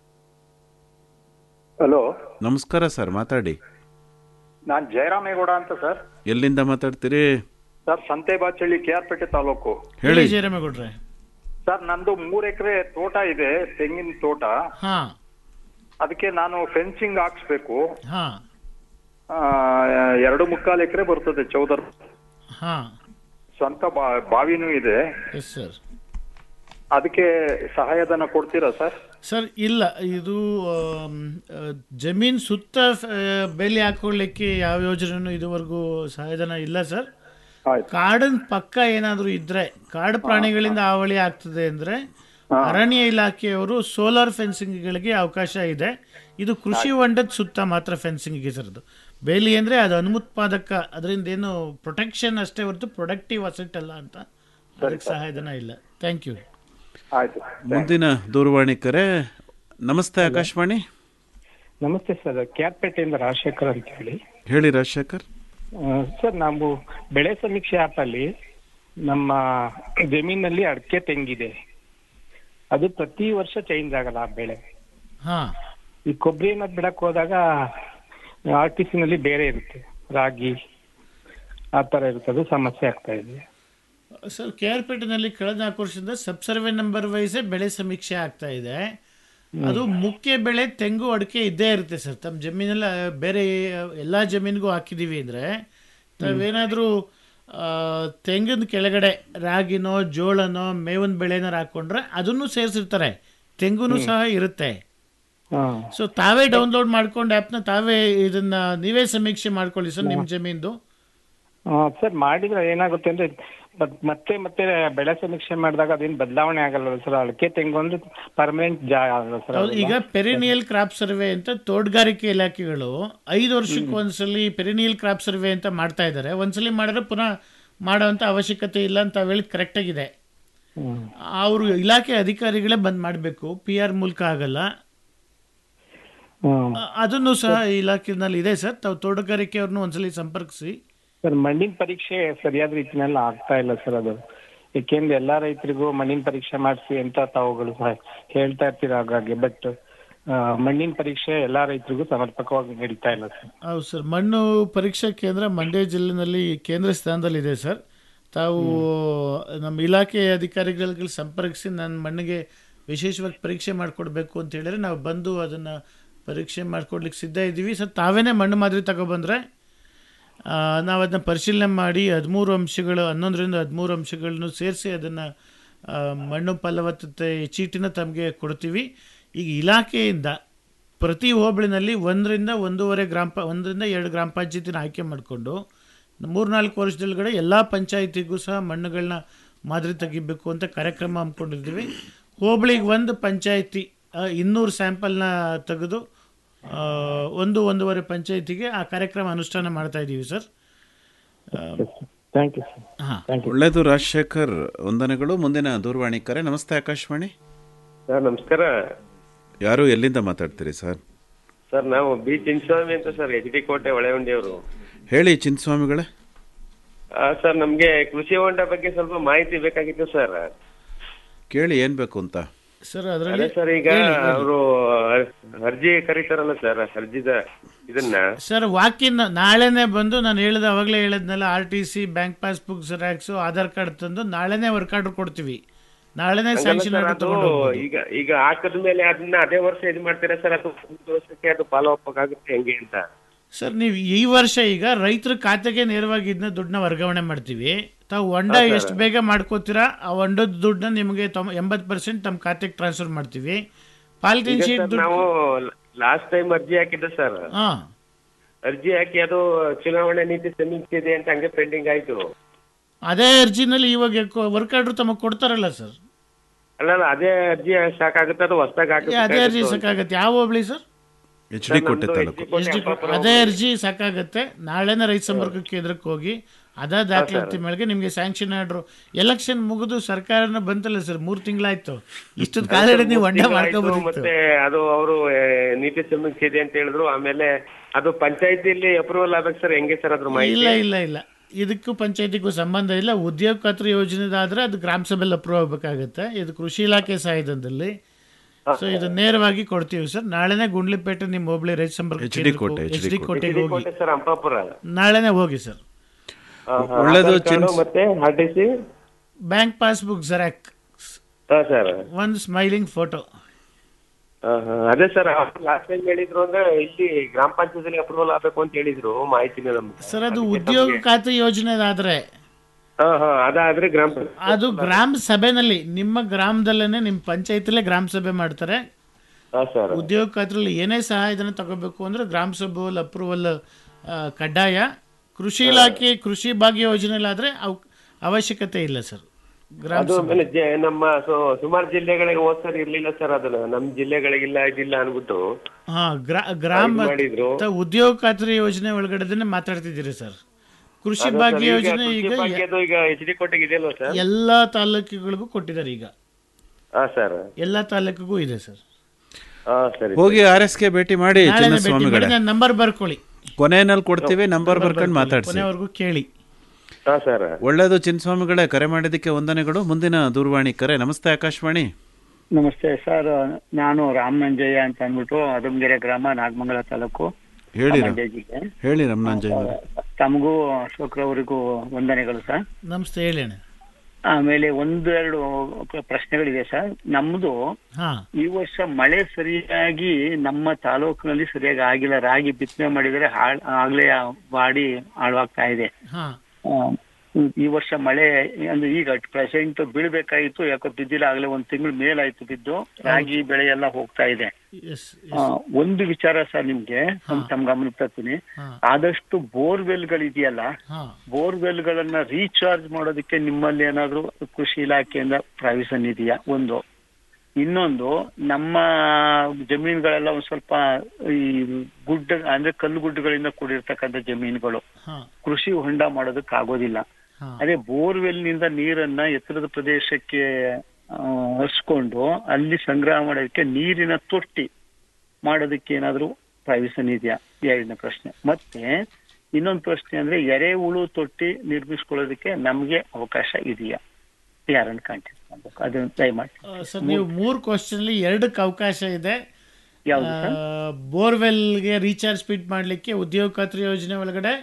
ಹಲೋ ನಮಸ್ಕಾರ ಸರ್ ಮಾತಾಡಿ ನಾನ್ ಜಯರಾಮೇಗೌಡ ಅಂತ ಸರ್ ಎಲ್ಲಿಂದ ಮಾತಾಡ್ತೀರಿ ಸರ್ ಸಂತೆಬಾಚಳ್ಳಿ ಕೆ ಆರ್ ಪೇಟೆ ತಾಲೂಕು ಹೇಳಿ ಜಯರಾಮೇಗೌಡ್ರೆ ಸರ್ ನಂದು ಮೂರ್ ಎಕರೆ ತೋಟ ಇದೆ ತೆಂಗಿನ ತೋಟ ಹಾ ಅದಕ್ಕೆ ನಾನು ಫೆನ್ಸಿಂಗ್ ಹಾಕ್ಸ್ಬೇಕು ಹಾ ಆ, ಎರಡು ಮುಕ್ಕಾಲು ಎಕರೆ ಬರ್ತದೆ ಚೌದರ್ ಹಾ ಸ್ವಂತ ಬಾ- ಬಾವಿನೂ ಇದೆ ಎಸ್ ಸರ್ ಅದಕ್ಕೆ ಸಹಾಯಧನ ಕೊಡ್ತೀರಾ ಸರ್ ಸರ್ ಇಲ್ಲ ಇದು ಆಮ್, ಆ, ಜಮೀನ್ ಸುತ್ತ ಆ, ಬೇಲಿ ಹಾಕೊಳ್ಳಿಕ್ಕೆ ಯಾವ ಯೋಜನೆನೂ ಇದುವರೆಗೂ ಸಹಾಯಧನ ಇಲ್ಲ ಸರ್ ಕಾಡಿನ ಪಕ್ಕ ಏನಾದರೂ ಇದ್ರೆ ಕಾಡು ಪ್ರಾಣಿಗಳಿಂದ ಹಾವಳಿ ಆಗ್ತದೆ ಅಂದ್ರೆ ಅರಣ್ಯ ಇಲಾಖೆಯವರು ಸೋಲಾರ್ ಫೆನ್ಸಿಂಗ್ಗಳಿಗೆ ಅವಕಾಶ ಇದೆ ಇದು ಕೃಷಿ ಹೊಂಡದ ಸುತ್ತ ಮಾತ್ರ ಫೆನ್ಸಿಂಗ್ಗೆ ಸರ್ ಅದು ಬೇಲಿ ಅಂದ್ರೆ ಅದು ಅನುತ್ಪಾದಕ ಅದರಿಂದ ಏನು ಪ್ರೊಟೆಕ್ಷನ್ ಅಷ್ಟೇ ಹೊರತು ಪ್ರೊಡಕ್ಟಿವ್ ಅಸೆಟ್ ಅಲ್ಲ ಅಂತ ಅದಕ್ಕೆ ಸಹಾಯಧನ ಇಲ್ಲ ಥ್ಯಾಂಕ್ ಯು ಆಯ್ತು ಮುಂದಿನ ದೂರವಾಣಿ ಕರೆ ನಮಸ್ತೆ ಆಕಾಶವಾಣಿ ನಮಸ್ತೆ ಸರ್ ಕ್ಯಾರ್ಪೇಟೆಯಿಂದ ರಾಜಶೇಖರ್ ಅಂತ ಹೇಳಿ ಹೇಳಿ ರಾಜಶೇಖರ್ ಆ, ಸರ್ ನಾವು ಬೆಳೆ ಸಮೀಕ್ಷೆ ಆಪ್ ಅಲ್ಲಿ ನಮ್ಮ ಜಮೀನಲ್ಲಿ ಅಡಿಕೆ ತೆಂಗಿದೆ ಅದು ಪ್ರತಿ ವರ್ಷ ಚೇಂಜ್ ಆಗಲ್ಲ ಆ ಬೆಳೆ ಹಾ ಈ ಕೊಬ್ಬರಿ ಏನಾದ್ರು ಬಿಡಕ್ ಹೋದಾಗ ಆರ್ ಟಿ ಸಿ ನಲ್ಲಿ ಬೇರೆ ಇರುತ್ತೆ ರಾಗಿ ಆ ತರ ಇರುತ್ತೆ ಅದು ಸಮಸ್ಯೆ ಆಗ್ತಾ ಇದೆ ಸರ್ ಕೆ ಆರ್ ಪೇಟೆನಲ್ಲಿ ಕಳೆದ ನಾಲ್ಕು ವರ್ಷದಿಂದ ಸಬ್ ಸರ್ವೆ ನಂಬರ್ ವೈಸೇ ಬೆಳೆ ಸಮೀಕ್ಷೆ ಆಗ್ತಾ ಇದೆ ಅದು ಮುಖ್ಯ ಬೆಳೆ ತೆಂಗು ಅಡಿಕೆ ಇದ್ದೇ ಇರುತ್ತೆ ಸರ್ ತಮ್ಮ ಜಮೀನೆಲ್ಲ ಬೇರೆ ಎಲ್ಲ ಜಮೀನಿಗೂ ಹಾಕಿದೀವಿ ಅಂದರೆ ತಾವೇನಾದರೂ ತೆಂಗಿನ ಕೆಳಗಡೆ ರಾಗಿನೋ ಜೋಳನೋ ಮೇವಿನ ಬೆಳೆನಾರು ಹಾಕೊಂಡ್ರೆ ಅದನ್ನು ಸೇರಿಸಿರ್ತಾರೆ ತೆಂಗುನು ಸಹ ಇರುತ್ತೆ ಸೊ ತಾವೇ ಡೌನ್ಲೋಡ್ ಮಾಡ್ಕೊಂಡು ಆ್ಯಪ್ನ ತಾವೇ ಇದನ್ನ ನೀವೇ ಸಮೀಕ್ಷೆ ಮಾಡ್ಕೊಳ್ಳಿ ಸರ್ ನಿಮ್ಮ ಜಮೀನ್ದು ಸರ್ ಮಾಡಿದ್ರೆ ಏನಾಗುತ್ತೆ ಅಂದ್ರೆ ಮತ್- ಮತ್ತೆ ಮತ್ತೆ ಬೆಳೆ ಸಮೀಕ್ಷೆ ಮಾಡಿದಾಗ ಅದೇನು ಬದಲಾವಣೆ ಆಗಲ್ಲ ಸರ್ ಅಡಿಕೆ ತೆಂಗು ಅಂದ್ರೆ ಪರ್ಮನೆಂಟ್ ಜಾ ಅಲ್ಲ ಸರ್ ಹೌದು, ಈಗ ಪೆರಿನಿಯಲ್ ಕ್ರಾಪ್ ಸರ್ವೆ ಅಂತ ತೋಟಗಾರಿಕೆ ಇಲಾಖೆಗಳು ಐದು ವರ್ಷಕ್ಕೆ ಒಂದ್ಸಲಿ ಪೆರಿನಿಯಲ್ ಕ್ರಾಪ್ ಸರ್ವೆ ಅಂತ ಮಾಡ್ತಾ ಇದ್ದಾರೆ ಒಂದ್ಸಲಿ ಮಾಡಿದ್ರೆ ಪುನಃ ಮಾಡೋವಂಥ ಅವಶ್ಯಕತೆ ಇಲ್ಲ ಅಂತ ಹೇಳಿ ಕರೆಕ್ಟ್ ಆಗಿದೆ ಅವರು ಇಲಾಖೆ ಅಧಿಕಾರಿಗಳೇ ಬಂದ್ ಮಾಡಬೇಕು ಪಿ ಆರ್ ಮೂಲಕ ಆಗಲ್ಲ ಅ- ಅದನ್ನು ಸಹ ಇಲಾಖೆನಲ್ಲಿ ಇದೆ ಸರ್ ತಾವು ತೋಟಗಾರಿಕೆ ಅವ್ರನ್ನ ಒಂದ್ಸಲಿ ಸಂಪರ್ಕಿಸಿ ಸರ್ ಮಣ್ಣಿನ ಪರೀಕ್ಷೆ ಸರಿಯಾದ ರೀತಿನಲ್ಲಿ ಆಗ್ತಾ ಇಲ್ಲ ಸರ್ ಅದು ಏಕೆಂದ್ರೆ ಎಲ್ಲಾ ರೈತರಿಗೂ ಮಣ್ಣಿನ ಪರೀಕ್ಷೆ ಮಾಡಿಸಿ ಅಂತ ತಾವುಗಳು ಸಹ ಹೇಳ್ತಾ ಇರ್ತೀರ ಹಾಗಾಗಿ ಬಟ್ ಮಣ್ಣಿನ ಪರೀಕ್ಷೆ ಎಲ್ಲಾ ರೈತರಿಗೂ ಸಮರ್ಪಕವಾಗಿ ನಡೀತಾ ಇಲ್ಲ ಸರ್ ಹೌದು ಸರ್ ಮಣ್ಣು ಪರೀಕ್ಷಾ ಕೇಂದ್ರ ಮಂಡ್ಯ ಜಿಲ್ಲೆನಲ್ಲಿ ಕೇಂದ್ರ ಸ್ಥಾನದಲ್ಲಿದೆ ಸರ್ ತಾವು ನಮ್ಮ ಇಲಾಖೆ ಅಧಿಕಾರಿಗಳಿಗೆ ಸಂಪರ್ಕಿಸಿ ನನ್ನ ಮಣ್ಣಿಗೆ ವಿಶೇಷವಾಗಿ ಪರೀಕ್ಷೆ ಮಾಡಿಕೊಡ್ಬೇಕು ಅಂತ ಹೇಳಿದ್ರೆ ನಾವು ಬಂದು ಅದನ್ನು ಪರೀಕ್ಷೆ ಮಾಡಿಕೊಡ್ಲಿಕ್ಕೆ ಸಿದ್ಧ ಇದ್ದೀವಿ ಸರ್ ತಾವೇನೇ ಮಣ್ಣು ಮಾದರಿ ತಗೊಬಂದರೆ ನಾವು ಅದನ್ನ ಪರಿಶೀಲನೆ ಮಾಡಿ ಹದಿಮೂರು ಅಂಶಗಳು ಹನ್ನೊಂದರಿಂದ ಹದಿಮೂರು ಅಂಶಗಳನ್ನು ಸೇರಿಸಿ ಅದನ್ನು ಮಣ್ಣು ಫಲವತ್ತತೆ ಚೀಟಿನ ತಮಗೆ ಕೊಡ್ತೀವಿ ಈಗ ಇಲಾಖೆಯಿಂದ ಪ್ರತಿ ಹೋಬಳಿನಲ್ಲಿ ಒಂದರಿಂದ ಒಂದೂವರೆ ಗ್ರಾಮ ಪ ಒಂದರಿಂದ ಎರಡು ಗ್ರಾಮ ಪಂಚಾಯತಿನ ಆಯ್ಕೆ ಮಾಡಿಕೊಂಡು ಮೂರ್ನಾಲ್ಕು ವರ್ಷದೊಳಗಡೆ ಎಲ್ಲ ಪಂಚಾಯತಿಗೂ ಸಹ ಮಣ್ಣುಗಳನ್ನ ಮಾದರಿ ತೆಗಿಬೇಕು ಅಂತ ಕಾರ್ಯಕ್ರಮ ಹಮ್ಮಿಕೊಂಡಿದ್ದೀವಿ ಹೋಬಳಿಗೆ ಒಂದು ಪಂಚಾಯತಿ ಇನ್ನೂರು ಸ್ಯಾಂಪಲ್ನ ತೆಗೆದು ಆ, ಒಂದು ಒಂದೂವರೆ ಪಂಚಾಯತಿಗೆ ಆ ಕಾರ್ಯಕ್ರಮ ಅನುಷ್ಠಾನ ಮಾಡ್ತಾ ಇದ್ದೀವಿ ಸರ್ ಥ್ಯಾಂಕ್ ಯು ಸರ್ ಹಾಂ ಒಳ್ಳೇದು ರಾಜಶೇಖರ್ ವಂದನೆಗಳು ಮುಂದಿನ ದೂರವಾಣಿ ಕರೆ ನಮಸ್ತೆ ಆಕಾಶವಾಣಿ ಸರ್ ನಮಸ್ಕಾರ ಯಾರು ಎಲ್ಲಿಂದ ಮಾತಾಡ್ತೀರಿ ಸರ್ ಸರ್ ನಾವು ಬಿ ಚಿನ್ಸ್ವಾಮಿ ಅಂತ ಸರ್ ಎಚ್ ಡಿ ಕೋಟೆ ಹೊಳೆಹುಂಡಿಯವರು ಹೇಳಿ ಚಿನ್ಸ್ವಾಮಿಗಳೇ ಸರ್ ನಮ್ಗೆ ಕೃಷಿ ಹೊಂಡ ಬಗ್ಗೆ ಸ್ವಲ್ಪ ಮಾಹಿತಿ ಬೇಕಾಗಿತ್ತು ಸರ್ ಕೇಳಿ ಏನ್ ಬೇಕು ಅಂತ ಸರ್ ಅದೇ ಅದರಲ್ಲಿ ಸರ್ ಈಗ ಅವರು ಅರ್ಜಿ ಕರೀತಾರಲ್ಲ ಸರ್ ಅರ್ಜಿದ ಇದನ್ನ ಸರ್ ವಾಕಿನ್ ನಾಳೆನೆ ಬಂದು ನಾನು ಹೇಳಿದ ಅವಾಗಲೇ ಹೇಳಿದ್ನಲ್ಲ R T C bank passbook xerox Aadhaar card ತಂದು ನಾಳೆನೆ ವರ್ಕ್ ಆರ್ಡರ್ ಕೊಡ್ತೀವಿ ನಾಳೆನೆ ಹಂಗಲ್ಲ ಸ್ಯಾಂಕ್ಷನ್ ಸರ್, ಆರ್ಡರ್ ಅದು ತಗೊಂಡು ಹೋಗ್ಬೋದು. ಈಗ ಈಗ ಹಾಕದ ಮೇಲೆ ಅದನ್ನ ಅದೇ ವರ್ಷ ಇದು ಮಾಡ್ತೀರಾ ಸರ್ ಅದು ಒಂದು ವರ್ಷಕ್ಕೆ ಅದು ಫಾಲೋ ಅಪ್ ಆಗುತ್ತೆ ಹೆಂಗೆ ಅಂತ ಸರ್ ನೀವು ಈ ವರ್ಷ ಈಗ ರೈತರ ಖಾತೆಗೆ ನೇರವಾಗಿ ಇದನ್ನ ದುಡ್ಡನ್ನ ವರ್ಗಾವಣೆ ಮಾಡ್ತೀವಿ ತಾವು ಹೊಂಡ ಹಾ, ಸರ್. ಎಷ್ಟು ಬೇಗ ಮಾಡ್ಕೋತೀರಾ ಆ ಹೊಂಡದ ದುಡ್ಡನ್ನ ನಿಮಗೆ ತೊಂಬ ಎಂಬತ್ತು ಪರ್ಸೆಂಟ್ ನಮ್ಮ ಖಾತೆಗೆ ಟ್ರಾನ್ಸ್ಫರ್ ಮಾಡ್ತೀವಿ ಪಾಲಿಥಿನ್ ಈಗ ಶೀಟ್ ಸರ್ ದುಡ್ಡು ನಾವು ಲಾಸ್ಟ್ ಟೈಮ್ ಅರ್ಜಿ ಹಾಕಿದ್ದೆ ಸರ್ ಹಾ ಅರ್ಜಿ ಹಾಕಿ ಅದು ಚುನಾವಣೆ ನೀತಿ ಸಮೀಕ್ಷೆ ಅಂತ ಹಂಗೆ ಪೆಂಡಿಂಗ್ ಆಯ್ತು ಅದೇ ಅರ್ಜಿನಲ್ಲಿ ಇವಾಗ ವರ್ಕ್ ಆರ್ಡರ್ ತಮಗೆ ಕೊಡ್ತಾರಲ್ಲ ಸರ್ ಅಲ್ಲ ಅಲ್ಲ ಅದೇ ಅರ್ಜಿ ಸಾಕಾಗುತ್ತೆ ಅದು ಹೊಸದಾಗಿ ಏ, ಅದೇ ಅರ್ಜಿ ಸಾಕಾಗತ್ತೆ ಯಾವ ಹೋಬ್ಳಿ ಸರ್ ಎಚ್ ಡಿ ಕೋಟೆ ತಾಲೂಕು ಎಸ್ ಡಿ ಕೋ- ಅದೇ ಅರ್ಜಿ ಸಾಕಾಗತ್ತೆ ನಾಳೆನೇ ರೈತ ಸಂಪರ್ಕ ಕೇಂದ್ರಕ್ಕೆ ಹೋಗಿ ಅದ ದಾಖಲಾತಿ ಮೇಳೆಗೆ ನಿಮಗೆ ಸ್ಯಾಂಕ್ಷನ್ ಆರ್ಡ್ರು ಎಲೆಕ್ಷನ್ ಮುಗಿದು ಸರ್ಕಾರನ ಬಂತಲ್ಲ ಸರ್ ಮೂರು ತಿಂಗಳಾಯ್ತು ಇಷ್ಟೊಂದು ಕಾಲ ನೀವು ಹೊಂಡ ಮಾಡ್ಕೋಬೋದಿತ್ತು ಮತ್ತೆ ಅದು ಅವರು ನೀತಿ ಸಮೀಕ್ಷೆ ಇದೆ ಅಂತ ಹೇಳಿದ್ರು ಆಮೇಲೆ ಅದು ಪಂಚಾಯತಿಲಿ ಅಪ್ರೂವಲ್ ಆಗ್ಬೇಕು ಸರ್ ಹೆಂಗೆ ಸರ್ ಅದ್ರ ಮಾಹಿತಿ ಇಲ್ಲ ಇಲ್ಲ ಇಲ್ಲ ಇದಕ್ಕೂ ಪಂಚಾಯತಿಗೂ ಸಂಬಂಧ ಇಲ್ಲ ಉದ್ಯೋಗ ಖಾತ್ರಿ ಯೋಜನೆದಾದ್ರೆ ಅದು ಗ್ರಾಮ ಸಭೆಯಲ್ಲಿ ಅಪ್ರೂವ್ ಆಗಬೇಕಾಗತ್ತೆ ಇದು ಕೃಷಿ ಇಲಾಖೆ ಸಹಾಯಧನದಲ್ಲಿ ಸೊ ಇದು ನೇರವಾಗಿ ಕೊಡ್ತೀವಿ ಸರ್ ನಾಳೆನೇ ಗುಂಡ್ಲಿಪೇಟೆ ನಿಮ್ಮ ಹೋಬಳಿ ರೈತ ಸಂಪರ್ಕ H D Kote, H D ಕೋಟೆಗೆ ಹೋಗಿ ಕೋಟೆ ಸರ್ ಅಂಪಾಪುರ ನಾಳೆನೇ ಹೋಗಿ ಸರ್ ಆ, ಹಾ, ಒಳ್ಳೇದು, ಆಧಾರ್ ಕಾರ್ಡು ಚಿನ್ಸ್- ಮತ್ತೆ R T C bank passbook ಜೆರಾಕ್ ಹಾ ಸರ್ ಒಂದು ಸ್ಮೈಲಿಂಗ್ ಫೋಟೋ ಹಾ, ಹಾ. ಅದೇ ಸರ್ ಲಾಸ್ಟ್ ಟೈಮ್ ಹೇಳಿದ್ರು ಅಂದ್ರೆ ಇಲ್ಲಿ ಗ್ರಾಮ ಪಂಚಾಯತಿಲಿ ಅಪ್ರೂವಲ್ ಆಗ್ಬೇಕು ಅಂತ ಹೇಳಿದ್ರು ಮಾಹಿತಿನ ನಮ್ಗೆ ಸರ್ ಅದು ಉದ್ಯೋಗ ಖಾತೆ ಯೋಜನೆದಾದ್ರೆ ಹಾ ಹಾ ಅದಾದ್ರೆ ಗ್ರಾಮ ಪಂಚಾಯತ್ ಅದು ಗ್ರಾಮ ಸಭೆನಲ್ಲಿ ನಿಮ್ಮ ಗ್ರಾಮದಲ್ಲೇನೆ ನಿಮ್ಮ ಪಂಚಾಯತಿಲೇ ಗ್ರಾಮ ಸಭೆ ಮಾಡ್ತಾರೆ ಹಾ ಸರ್ ಉದ್ಯೋಗ ಖಾತ್ರಿಯಲ್ಲಿ ಏನೇ ಸಹಾಯಧನ ತಗೋಬೇಕು ಅಂದ್ರೆ ಗ್ರಾಮ ಸಭೆಯಲ್ಲಿ ಅಪ್ರೂವಲ್ ಕಡ್ಡಾಯ ಕೃಷಿ ಇಲಾಖೆ ಕೃಷಿ ಭಾಗ್ಯ ಯೋಜನೆಲಾದ್ರೆ ಅವ್ ಅವಶ್ಯಕತೆ ಇಲ್ಲ ಸರ್ ಗ್ರಾಮ ಅದು ಸಭೆ ಆಮೇಲೆ ಜೆ- ನಮ್ಮ ಸು- ಸುಮಾರು ಜಿಲ್ಲೆಗಳಿಗೆ ಹೋದ್ ಸರಿ ಇರ್ಲಿಲ್ಲ ಸರ್ ಅದನ್ನ ನಮ್ ಜಿಲ್ಲೆಗಳಿಗಿಲ್ಲ ಇದಿಲ್ಲ ಅನ್ಬಿಟ್ಟು ಹಾ ಗ್ರಾ ಗ್ರಾಮ ಇದು ಮಾಡಿದ್ರು. ತ- ಉದ್ಯೋಗ ಖಾತ್ರಿ ಯೋಜನೆ ಒಳಗಡೆನೆ ಮಾತಾಡ್ತಿದ್ದೀರಿ ಸರ್ ಕೃಷಿ ಅದು ಭಾಗ್ಯ ಸರ್, ಈಗ ಯೋಜನೆ ಕೃಷಿ ಈಗ ಭಾಗ್ಯದ್ದು ಈಗ ಎಚ್ ಡಿ ಕೋಟೆಗೆ ಇದೆಯಲ್ವಾ ಸರ್ ಎಲ್ಲಾ ತಾಲೂಕುಗಳಿಗೂ ಕೊಟ್ಟಿದ್ದಾರೆ ಈಗ ಹಾ ಸರ್ ಎಲ್ಲಾ ತಾಲೂಕಿಗೂ ಇದೆ ಸರ್ ಹಾ ಸರಿ ಹೋಗಿ ಆರ್ ಎಸ್ ಗೆ ಭೇಟಿ ಮಾಡಿ ನಾಳೆನೇ ಭೇಟಿ ಚಿನ್ನಸ್ವಾಮಿಗಳೇ ಮಾಡಿ ನಾನು ನಂಬರ್ ಬರ್ಕೊಳ್ಳಿ ಕೊನೆಯಲ್ಲಿ ಕೊಡ್ತೀವಿ ನಂಬರ್ ಬರ್ಕೊಂಡು ಮಾತಾಡ್ಸಿ ಕೊನೆವರೆಗೂ ಕೇಳಿ ಹಾ ಸರ್ ಒಳ್ಳೇದು ಚಿನ್ನಸ್ವಾಮಿಗಳೇ ಕರೆ ಮಾಡಿದ್ದಕ್ಕೆ ವಂದನೆಗಳು ಮುಂದಿನ ದೂರವಾಣಿ ಕರೆ ನಮಸ್ತೆ ಆಕಾಶವಾಣಿ ನಮಸ್ತೆ ಸರ್ ನಾನು ರಾಮನಂಜಯ್ಯ ಅಂತ ಅಂದ್ಬಿಟ್ಟು ಅದಂಗೆರೆ ಗ್ರಾಮ ನಾಗಮಂಗಲ ತಾಲೂಕು ಹೇಳಿ ರಾಮ್. ಮಂಡ್ಯ ಜಿಲ್ಲೆ ಹೇಳಿ ರಮಣಾಂಜಯ್ ಅವರೇ. ತಮಗೂ ಅಶೋಕ್ರವರಿಗೂ ವಂದನೆಗಳು ಸರ್ ನಮಸ್ತೆ ಹೇಳಿ ಅಣ್ಣ ಆಮೇಲೆ ಒಂದು ಎರಡು ಪ್ರಶ್ನೆಗಳಿದೆ ಸರ್ ನಮ್ದು ಹಾ ಈ ವರ್ಷ ಮಳೆ ಸರಿಯಾಗಿ ನಮ್ಮ ತಾಲೂಕಿನಲ್ಲಿ ಸರಿಯಾಗಿ ಆಗಿಲ್ಲ ರಾಗಿ ಬಿತ್ತನೆ ಮಾಡಿದರೆ ಹಾಳ್ ಆಗ್ಲೇ ಬಾಡಿ ಹಾಳಾಗ್ತಾ ಇದೆ ಹಾ ಆ, ಈ ವರ್ಷ ಮಳೆ ಅಂದ್ರೆ ಈಗ ಪ್ರೆಸೆಂಟ್ ಬೀಳ್ಬೇಕಾಗಿತ್ತು ಯಾಕೋ ಬಿದ್ದಿಲ್ಲ ಆಗ್ಲೇ ಒಂದ್ ತಿಂಗಳು ಮೇಲಾಯ್ತು ಬಿದ್ದು ರಾಗಿ ಬೆಳೆ ಎಲ್ಲ ಹೋಗ್ತಾ ಇದೆ ಎಸ್ ಆ, ಒಂದು ವಿಚಾರ ಸರ್ ನಿಮ್ಗೆ ನಮ್- ತಮ್ಮ ಗಮನಕ್ಕೆ ತರ್ತೀನಿ ಹಾ. ಆದಷ್ಟು ಬೋರ್ವೆಲ್ ಗಳಿದೆಯಲ್ಲ ಹಾ ಬೋರ್ವೆಲ್ ಗಳನ್ನ ರೀಚಾರ್ಜ್ ಮಾಡೋದಕ್ಕೆ ನಿಮ್ಮಲ್ಲಿ ಏನಾದ್ರು ಕೃಷಿ ಇಲಾಖೆಯಿಂದ ಪ್ರಾವಿಷನ್ ಇದೆಯಾ ಒಂದು ಇನ್ನೊಂದು ನಮ್ಮ ಜಮೀನುಗಳೆಲ್ಲ ಒಂದ್ ಸ್ವಲ್ಪ ಈ ಗುಡ್ಡ ಅಂದ್ರೆ ಕಲ್ಲು ಗುಡ್ಡಗಳಿಂದ ಕೂಡಿರ್ತಕ್ಕಂಥ ಜಮೀನುಗಳು ಹಾ ಕೃಷಿ ಹೊಂಡ ಮಾಡೋದಕ್ಕೆ ಆಗೋದಿಲ್ಲ ಹಾ ಅದೇ ಬೋರ್ವೆಲ್ ನಿಂದ ನೀರನ್ನ ಎತ್ತರದ ಪ್ರದೇಶಕ್ಕೆ ಆ, ಹರಿಸ್ಕೊಂಡು ಅಲ್ಲಿ ಸಂಗ್ರಹ ಮಾಡೋದಕ್ಕೆ ನೀರಿನ ತೊಟ್ಟಿ ಮಾಡೋದಕ್ಕೆ ಏನಾದ್ರು ಪ್ರಾವಿಷನ್ ಇದೆಯಾ ಎರಡನೇ ಪ್ರಶ್ನೆ ಮತ್ತೆ ಇನ್ನೊಂದು ಪ್ರಶ್ನೆ ಅಂದ್ರೆ ಎರೆಹುಳು ತೊಟ್ಟಿ ನಿರ್ಮಿಸ್ಕೊಳ್ಳೋದಕ್ಕೆ ನಮ್ಗೆ ಅವಕಾಶ ಇದೆಯಾ ಯಾರನ್ನ ಕಾಂಟ್ಯಾಕ್ಟ್ ಮಾಡ್ಬೇಕು ಅದನ್ನ ದಯಮಾಡಿ ಸರ್ ನೀವು ಮೂರು ಕ್ವಶನ್ಲಿ ಎರಡಕ್ಕೆ ಅವಕಾಶ ಇದೆ ಯಾವ್ದು ಸರ್? ಬೋರ್ವೆಲ್ಗೆ ರೀಚಾರ್ಜ್ ಫಿಟ್ ಮಾಡಲಿಕ್ಕೆ ಉದ್ಯೋಗ ಖಾತ್ರಿ ಯೋಜನೆ ಒಳಗಡೆ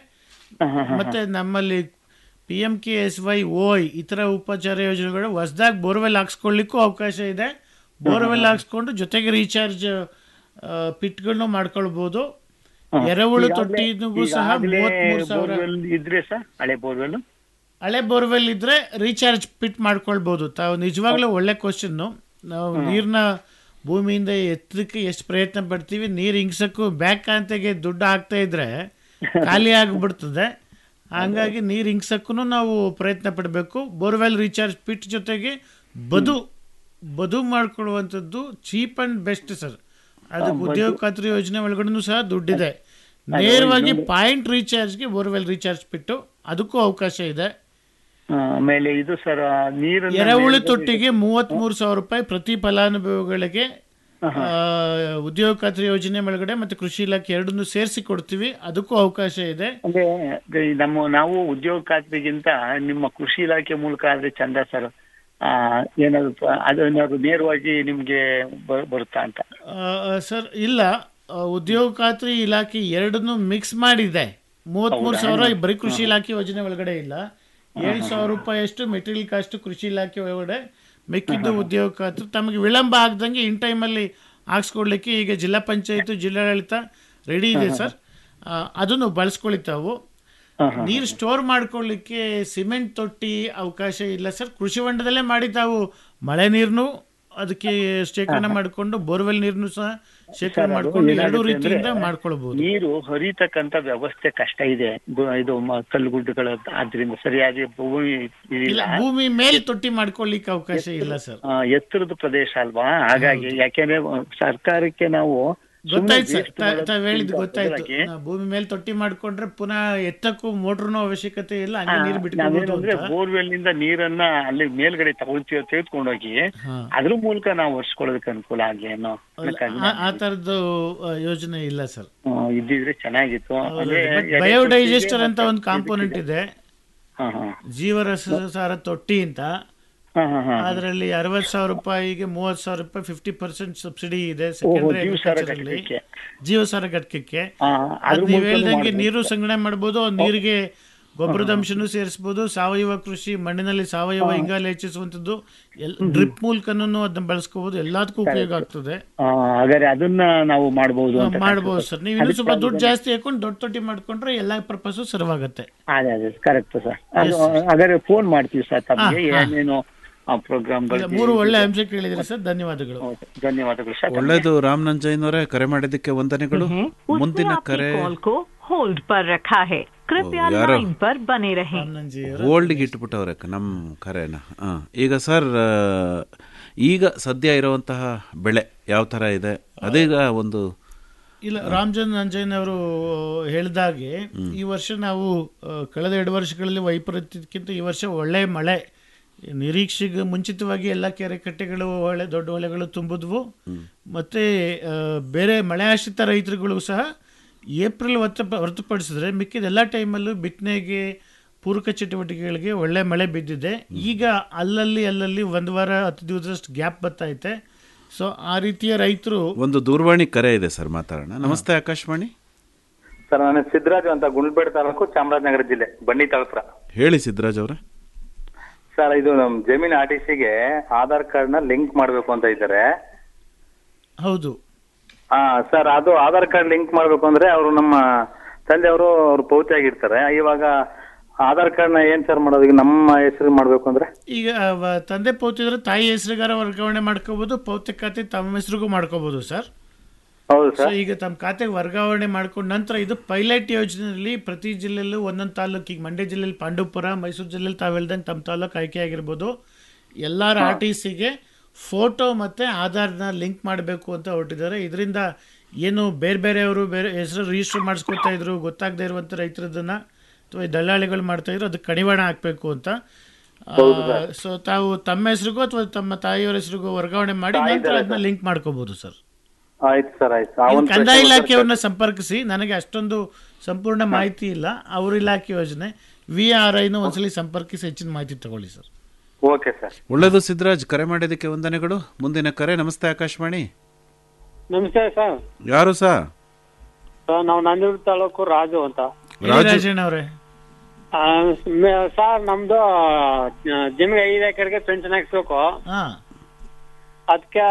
ಮತ್ತೆ ನಮ್ಮಲ್ಲಿ P M K S Y ಓಯ್ ಇತರ ಉಪಚಾರ ಯೋಜನೆಗಳು ಹೊಸದಾಗಿ ಬೋರ್ವೆಲ್ ಹಾಕ್ಸ್ಕೊಳ್ಳಿಕ್ಕೂ ಅವಕಾಶ ಇದೆ ಬೋರ್ವೆಲ್ ಹಾಕ್ಸ್ಕೊಂಡು ಜೊತೆಗೆ ರೀಚಾರ್ಜ್ ಪಿಟ್ಗಳನ್ನು ಮಾಡ್ಕೊಳ್ಬೋದು ಎರೆಹುಳು ತೊಟ್ಟಿಗೂ ಸಹ ಮೂವತ್ಮೂರು ಸಾವಿರ ಬೋರ್ವೆಲ್ ಇದ್ರೆ ಸರ್ ಹಳೆ ಬೋರ್ವೆಲ್ ಹಳೆ ಬೋರ್ವೆಲ್ ಇದ್ರೆ ರೀಚಾರ್ಜ್ ಪಿಟ್ ಮಾಡ್ಕೊಳ್ಬೋದು ತಾವು ನಿಜವಾಗ್ಲೂ ಒಳ್ಳೆ ಕ್ವಶನ್ನು ನಾವು ನೀರನ್ನ ಭೂಮಿಯಿಂದ ಎತ್ತಕ್ಕೆ ಎಷ್ಟು ಪ್ರಯತ್ನ ಪಡ್ತೀವಿ ನೀರು ಹಿಂಗ್ಸಕ್ಕೂ ಬ್ಯಾಕ್ ಕಾಂತೆಗೆ ದುಡ್ಡು ಹಾಕ್ತಾ ಇದ್ರೆ ಖಾಲಿ ಆಗಿಬಿಡ್ತದೆ ಹಂಗಾಗಿ ನೀರು ಹಿಂಗ್ಸಕ್ಕೂ ನಾವು ಪ್ರಯತ್ನ ಪಡಬೇಕು ಬೋರ್ವೆಲ್ ರೀಚಾರ್ಜ್ ಪಿಟ್ ಜೊತೆಗೆ ಬದು ಬದು ಮಾಡ್ಕೊಳ್ಳುವಂಥದ್ದು ಚೀಪ್ ಅಂಡ್ ಬೆಸ್ಟ್ ಸರ್ ಅದಕ್ಕೆ ಉದ್ಯೋಗ ಖಾತ್ರಿ ಯೋಜನೆ ಒಳಗಡೆನೂ ಸಹ ದುಡ್ಡಿದೆ ನೇರವಾಗಿ ಪಾಯಿಂಟ್ ರೀಚಾರ್ಜ್ಗೆ ಬೋರ್ವೆಲ್ ರೀಚಾರ್ಜ್ ಬಿಟ್ಟು ಅದಕ್ಕೂ ಅವಕಾಶ ಇದೆ ಆಮೇಲೆ ಇದು ಸರ್ ನೀರನ್ನ ಎರೆಹುಳು ತೊಟ್ಟಿಗೆ ಮೂವತ್ತ್ ಮೂರು ಸಾವಿರ ರೂಪಾಯಿ ಪ್ರತಿ ಫಲಾನುಭವಿಗಳಿಗೆ ಆ, ಉದ್ಯೋಗ ಖಾತ್ರಿ ಯೋಜನೆ ಒಳಗಡೆ ಮತ್ತೆ ಕೃಷಿ ಇಲಾಖೆ ಎರಡನ್ನೂ ಸೇರಿಸಿ ಕೊಡ್ತೀವಿ ಅದಕ್ಕೂ ಅವಕಾಶ ಇದೆ ಅಂದ್ರೆ ಈ ನಮ್ಮ ನಾವು ಉದ್ಯೋಗ ಖಾತ್ರಿಗಿಂತ ನಿಮ್ಮ ಕೃಷಿ ಇಲಾಖೆ ಮೂಲಕ ಆದ್ರೆ ಚಂದ ಸರ್ ಆ, ಏನಾದ್ರು ಪ- ಅದೇನಾದ್ರು ನೇರವಾಗಿ ನಿಮ್ಗೆ ಬ- ಬರುತ್ತಾ ಅಂತ ಆ, ಆ, ಸರ್ ಇಲ್ಲ ಆ, ಉದ್ಯೋಗ ಖಾತ್ರಿ ಇಲಾಖೆ ಎರಡನ್ನೂ ಮಿಕ್ಸ್ ಮಾಡಿದೆ ಮೂವತ್ಮೂರು ಹೌದಾ? ಸಾವಿರ ಬರೀ ಕೃಷಿ ಹಾ. ಇಲಾಖೆ ಯೋಜನೆ ಒಳಗಡೆ ಇಲ್ಲ ಏಳು ಸಾವಿರ ರೂಪಾಯಿ ಅಷ್ಟು ಮೆಟೀರಿಯಲ್ ಕಾಸ್ಟ್ ಕೃಷಿ ಇಲಾಖೆ ಒಳಗಡೆ ಮಿಕ್ಕಿದ್ದು ಉದ್ಯೋಗ ಖಾತ್ರಿ ತಮಗೆ ವಿಳಂಬ ಆಗ್ದಂಗೆ ಇನ್ ಟೈಮಲ್ಲಿ ಹಾಕ್ಸ್ಕೊಡ್ಲಿಕ್ಕೆ ಈಗ ಜಿಲ್ಲಾ ಪಂಚಾಯತ್ ಜಿಲ್ಲಾಡಳಿತ ರೆಡಿ ಇದೆ ಹಾ, ಹಾ. ಸರ್ ಆ, ಅದನ್ನು ಬಳಸ್ಕೊಳ್ಳಿ ತಾವು ನೀರು ಸ್ಟೋರ್ ಮಾಡ್ಕೊಳ್ಳಿಕ್ಕೆ ಸಿಮೆಂಟ್ ತೊಟ್ಟಿ ಅವಕಾಶ ಇಲ್ಲ ಸರ್ ಕೃಷಿ ಹೊಂಡದಲ್ಲೇ ಮಾಡಿ ತಾವು ಮಳೆ ನೀರನ್ನು ಅದಕ್ಕೆ ಶೇಖರಣೆ ಮಾಡಿಕೊಂಡು ಬೋರ್ವೆಲ್ ನೀರನ್ನು ಸಹ ಶೇಖರಣೆ ಸರ್, ಅದು ಮಾಡಿಕೊಂಡು ಎರಡೂ ಏನಾಗುತ್ತೆ ರೀತಿಯಿಂದ ಅಂದ್ರೆ ಮಾಡ್ಕೊಳ್ಬಹುದು ನೀರು ಹರಿತಕ್ಕಂತ ವ್ಯವಸ್ಥೆ ಕಷ್ಟ ಇದೆ ಗು- ಇದು ಮ- ಕಲ್ಲುಗುಡ್ಡಗಳ ಆದ್ರಿಂದ ಸರಿಯಾಗಿ ಭೂಮಿ ಇಲ್ಲ ಇಲ್ಲ ಭೂಮಿ ಮೇಲೆ ತೊಟ್ಟಿ ಮಾಡ್ಕೊಳ್ಳಿಕ್ಕೆ ಅವಕಾಶ ಇಲ್ಲ ಸರ್ ಆ, ಎತ್ತರದ ಪ್ರದೇಶ ಅಲ್ವಾ ಹಾಗಾಗಿ ಯಾಕೆಂದ್ರೆ ಸರ್ಕಾರಕ್ಕೆ ನಾವು ಸುಮ್ನೆ ಗೊತ್ತಾಯ್ತು ಸರ್ waste ತಾ- ತಾವ್ ಮಾಡೋದ್ಕಿಂತ ಹೇಳಿದ್ ಗೊತ್ತಾಯ್ತು ಬದಲಾಗಿ, ನಾ ಭೂಮಿ ಮೇಲೆ ತೊಟ್ಟಿ ಮಾಡ್ಕೊಂಡ್ರೆ ಪುನಃ ಎತ್ತಕ್ಕೂ ಮೋಟ್ರನು ಅವಶ್ಯಕತೆ ಇಲ್ಲ ಹಂಗೆ ಆ, ನೀರು ಬಿಟ್ಕೋಬಹುದು ನಾವೇನಂದ್ರೆ ಅಂತ ಬೋರ್ವೆಲ್ ನಿಂದ ನೀರನ್ನ ಅಲ್ಲಿ ಮೇಲ್ಗಡೆ ತಗೊಳ್ತೀವಿ ತೆಗೆದುಕೊಂಡೋಗಿ ಹಾ. ಅದ್ರ ಮೂಲಕ ನಾವು ಒರ್ಸ್ಕೊಳ್ಳೋದಕ್ಕೆ ಅನುಕೂಲ ಆಗ್ಲಿ ಅನ್ನೋ ಕಾರಣಕ್ಕಾಗಿ ಆ- ಆ ತರದ್ದು ಆ, ಯೋಜನೆ ಇಲ್ಲ ಸರ್ ಆ, ಇದ್ದಿದ್ರೆ ಚೆನ್ನಾಗಿತ್ತು ಅಂದ್ರೆ ಎಡೆ ಬಯೋಡೈಜೆಸ್ಟರ್ ತೊಟ್ಟಿಗೆ ಅಂತ ಒಂದು ಕಾಂಪೋನೆಂಟ್ ಇದೆ ಹಾ, ಹಾ. ಜೀವರಸ ಸಾರ ತೊಟ್ಟಿ ಅಂತ ಹಾ, ಹಾ, ಹಾ. ಅದರಲ್ಲಿ ಅರವತ್ ಸಾವಿರ ರೂಪಾಯಿಗೆ ಮೂವತ್ ಸಾವಿರ ರೂಪಾಯಿ ಫಿಫ್ಟಿ ಪರ್ಸೆಂಟ್ ಸಬ್ಸಿಡಿ ಇದೆ ಓಹೋ, ಸೆಕೆಂಡರಿ ಜೀವಸಾರ ಘಟಕಕ್ಕೆ. ಜೀವಸಾರ ಘಟಕಕ್ಕೆ ಆ, ಅದ್ರ ಅದ್ ನೀವ್ ಮೂಲಕನೂ ಹೇಳ್ದಂಗೆ ಮಾಡ್ಬೋದು. ನೀರು ಸಂಗ್ರಹಣೆ ಮಾಡ್ಬೋದು ನೀರಿಗೆ ಗೊಬ್ಬರದ ಅಂಶನೂ ಸೇರಿಸಬಹುದು ಸಾವಯವ ಕೃಷಿ ಮಣ್ಣಿನಲ್ಲಿ ಸಾವಯವ ಹಾ. ಇಂಗಾಲ ಹೆಚ್ಚಿಸುವಂತದ್ದು ಡ್ರಿಪ್ ಮೂಲಕನೂ ಅದನ್ನ ಬಳಸ್ಕೋಬಹುದು ಎಲ್ಲದಕ್ಕೂ ಉಪಯೋಗ ಆಗ್ತದೆ ಆ, ಹಾಗಾದ್ರೆ ಅದನ್ನ ನಾವು ಮಾಡಬಹುದು ಅಂತ ಮಾಡಬಹುದು ಸರ್ ನೀವು ಇನ್ನೂ ಸ್ವಲ್ಪ ಅದಕ್ಕೆ ದುಡ್ಡು ಜಾಸ್ತಿ ಹಾಕೊಂಡು ದೊಡ್ಡ ತೊಟ್ಟಿ ಮಾಡ್ಕೊಂಡ್ರೆ ಎಲ್ಲಾ ಪರ್ಪಸ್ ಸರ್ವಾಗತ್ತೆ ಅದೇ ಅದೇ ಕರೆಕ್ಟ್ ಸರ್ Yes, ಹಾಗಾದ್ರೆ ಫೋನ್ ಮಾಡ್ತೀವಿ ಸರ್ ತಮಗೆ ಹಾ, ಹಾ. ಏನೇನು ಪ್ರೋಗ್ರಾಮ್ ಇಲ್ಲ, ಮೂರು ಒಳ್ಳೆ ಅಂಶ ಕೇಳಿದ್ರಿ ಸರ್ ಧನ್ಯವಾದಗಳು ಧನ್ಯವಾದಗಳು ಸರ್ ಒಳ್ಳೇದು ರಾಮ್ ನಂಜಯ್ಯನವರೇ ಕರೆ ಮಾಡಿದ್ದಕ್ಕೆ ವಂದನೆಗಳು ಮುಂದಿನ ಕರೆ कॉल को होल्ड पर रखा है कृपया ओ, यार। लाइन पर बने रहें ಓಲ್ಡ್ಗೆ ಇಟ್ಬಿಟ್ಟವ್ರೆ ನಮ್ಮ ಕರೆನ ಹಾಂ ಈಗ ಸರ್ ಆ, ಈಗ ಸದ್ಯ ಇರುವಂತಹ ಬೆಳೆ ಯಾವ ಥರ ಇದೆ ಅದೀಗ ಒಂದು ಇಲ್ಲ ರಾಮಚಂದ್ರ ನಂಜಯ್ಯನ್ ಅವರು ಹೇಳಿದಾಗೆ ಈ ವರ್ಷ ನಾವು ಆ, ಕಳೆದ ಎರಡು ವರ್ಷಗಳಲ್ಲಿ ವೈಪರೀತ್ಯಕ್ಕಿಂತ ಈ ವರ್ಷ ಒಳ್ಳೆ ಮಳೆ ನಿರೀಕ್ಷೆಗೆ ಮುಂಚಿತವಾಗಿ ಎಲ್ಲ ಕೆರೆ ಕಟ್ಟೆಗಳು ಹೊಳೆ ದೊಡ್ಡ ಹೊಳೆಗಳು ತುಂಬಿದ್ವು ಮತ್ತೆ ಆ, ಬೇರೆ ಮಳೆ ಆಶ್ರಿತ ರೈತರುಗಳು ಸಹ ಏಪ್ರಿಲ್ ಹೊತ್ತ ಹೊರತುಪಡಿಸಿದ್ರೆ ಮಿಕ್ಕಿದ ಎಲ್ಲ ಟೈಮಲ್ಲೂ ಬಿತ್ತನೆಗೆ ಪೂರಕ ಚಟುವಟಿಕೆಗಳಿಗೆ ಒಳ್ಳೆ ಮಳೆ ಬಿದ್ದಿದೆ ಈಗ ಅಲ್ಲಲ್ಲಿ ಅಲ್ಲಲ್ಲಿ ಒಂದು ವಾರ ಹತ್ತು ದಿವಸದಷ್ಟು ಗ್ಯಾಪ್ ಬರ್ತಾ ಸೊ ಆ ರೀತಿಯ ರೈತರು ಒಂದು ದೂರವಾಣಿ ಕರೆ ಇದೆ ಸರ್ ಮಾತಾಡೋಣ ನಮಸ್ತೆ ಆಕಾಶವಾಣಿ ಸರ್ ನಾನು ಸಿದ್ದರಾಜು ಅಂತ ಗುಂಡ್ಲಪೇಟೆ ತಾಲೂಕು ಚಾಮರಾಜನಗರ ಜಿಲ್ಲೆ ಬಂಡಿ ತಾಳಪುರ ಹೇಳಿ ಸಿದ್ದರಾಜ್ ಅವರೇ ಸರ್ ಇದು ನಮ್ ಜಮೀನ್ ಆರ್ ಟಿ ಸಿಗೆ ಆಧಾರ್ ಕಾರ್ಡ್ ನ ಲಿಂಕ್ ಮಾಡ್ಬೇಕು ಅಂತ ಇದ್ದಾರೆ ಹೌದು ಹಾ ಸರ್ ಅದು ಆಧಾರ್ ಕಾರ್ಡ್ ಲಿಂಕ್ ಮಾಡ್ಬೇಕು ಅಂದ್ರೆ ಅವರು ನಮ್ಮ ತಂದೆಯವರು ಅವ್ರು ಪೌತಿ ಆಗಿರ್ತಾರೆ ಇವಾಗ ಆಧಾರ್ ಕಾರ್ಡ್ ನ ಏನ್ ಸರ್ ಮಾಡೋದು ಈಗ ನಮ್ಮ ಹೆಸರು ಮಾಡ್ಬೇಕು ಅಂದ್ರೆ ಈಗ ವ- ತಂದೆ ಪೌತಿದ್ರೆ ತಾಯಿ ಹೆಸರುಗಾರ ವರ್ಗಾವಣೆ ಮಾಡ್ಕೋಬಹುದು ಪೌತಿ ಖಾತೆ ತಮ್ಮ ಹೆಸರಿಗೂ ಮಾಡ್ಕೋಬಹುದು ಸರ್ ಹೌದು ಸೊ ಈಗ ತಮ್ಮ ಖಾತೆಗೆ ವರ್ಗಾವಣೆ ಮಾಡ್ಕೊಂಡ ನಂತರ ಇದು ಪೈಲಟ್ ಯೋಜನೆಯಲ್ಲಿ ಪ್ರತಿ ಜಿಲ್ಲೆಯಲ್ಲೂ ಒಂದೊಂದು ತಾಲೂಕು ಈಗ ಮಂಡ್ಯ ಜಿಲ್ಲೆಯಲ್ಲಿ ಪಾಂಡವಪುರ ಮೈಸೂರು ಜಿಲ್ಲೆಯಲ್ಲಿ ತಾವು ಹೇಳ್ದಂಗೆ ತಮ್ಮ ತಾಲೂಕು ಆಯ್ಕೆ ಆಗಿರ್ಬೋದು ಎಲ್ಲರ ಆರ್ ಟಿ ಸಿಗೆ ಫೋಟೋ ಮತ್ತು ಆಧಾರ್ನ ಲಿಂಕ್ ಮಾಡಬೇಕು ಅಂತ ಹೊರಟಿದ್ದಾರೆ ಇದರಿಂದ ಏನು ಬೇರೆ ಬೇರೆಯವರು ಬೇರೆ ಹೆಸರು ರಿಜಿಸ್ಟರ್ ಮಾಡಿಸ್ಕೊತಾ ಇದ್ರು ಗೊತ್ತಾಗದೇ ಇರುವಂಥ ರೈತರದನ್ನ ಅಥವಾ ಈ ದಲ್ಲಾಳಿಗಳು ಮಾಡ್ತಾ ಇದ್ರು ಅದಕ್ಕೆ ಕಡಿವಾಣ ಹಾಕಬೇಕು ಅಂತ ಸೊ ತಾವು ತಮ್ಮ ಹೆಸರಿಗೂ ಅಥವಾ ತಮ್ಮ ತಾಯಿಯವರ ಹೆಸರಿಗೂ ವರ್ಗಾವಣೆ ಮಾಡಿ ತಾಯಿ ನಂತರ ಇದ್ದಾರೆ ಅದನ್ನ ಸರ್. ಲಿಂಕ್ ಮಾಡ್ಕೋಬಹುದು ಸರ್ ಆಯ್ತು ಸರ್ ಆಯ್ತು ಆ ಇದು ಒಂದು ಕಂದಾಯ ಪ್ರಶ್ನೆ ಇಲಾಖೆಯವ್ರನ್ನ ಸಂಪರ್ಕಿಸಿ ನನಗೆ ಅಷ್ಟೊಂದು ಸಂಪೂರ್ಣ ಮಾಹಿತಿ ಇಲ್ಲ ಅವ್ರ ಇಲಾಖೆ ಯೋಜನೆ ವಿ ಆರ್ ಐನ ಒಂದ್ಸಲಿ ಸಂಪರ್ಕಿಸಿ ಹೆಚ್ಚಿನ ಮಾಹಿತಿ ತಗೊಳ್ಳಿ ಸರ್ ಓಕೆ ಸರ್ ಒಳ್ಳೇದು ಸಿದ್ದರಾಜ್ ಕರೆ ಮಾಡಿದ್ದಕ್ಕೆ ವಂದನೆಗಳು ಮುಂದಿನ ಕರೆ ನಮಸ್ತೆ ಆಕಾಶವಾಣಿ ನಮಸ್ತೆ ಸರ್ ಯಾರು ಸಾ ಸರ್ ನಾವು ನಂಜನಗೂಡು ತಾಲೂಕು ರಾಜು ಅಂತ ರಾಜು ರಾಜಣ್ಣ ಅವರೇ ಆ, ಮ- ಸರ್ ನಮ್ದು ಆ, ಜಮೀನು ಐದು ಎಕರೆಗೆ ಪೆನ್ಷನ್ ಹಾಕ್ಸ್ಬೇಕು ಹಾ ಅದಕ್ಕೆ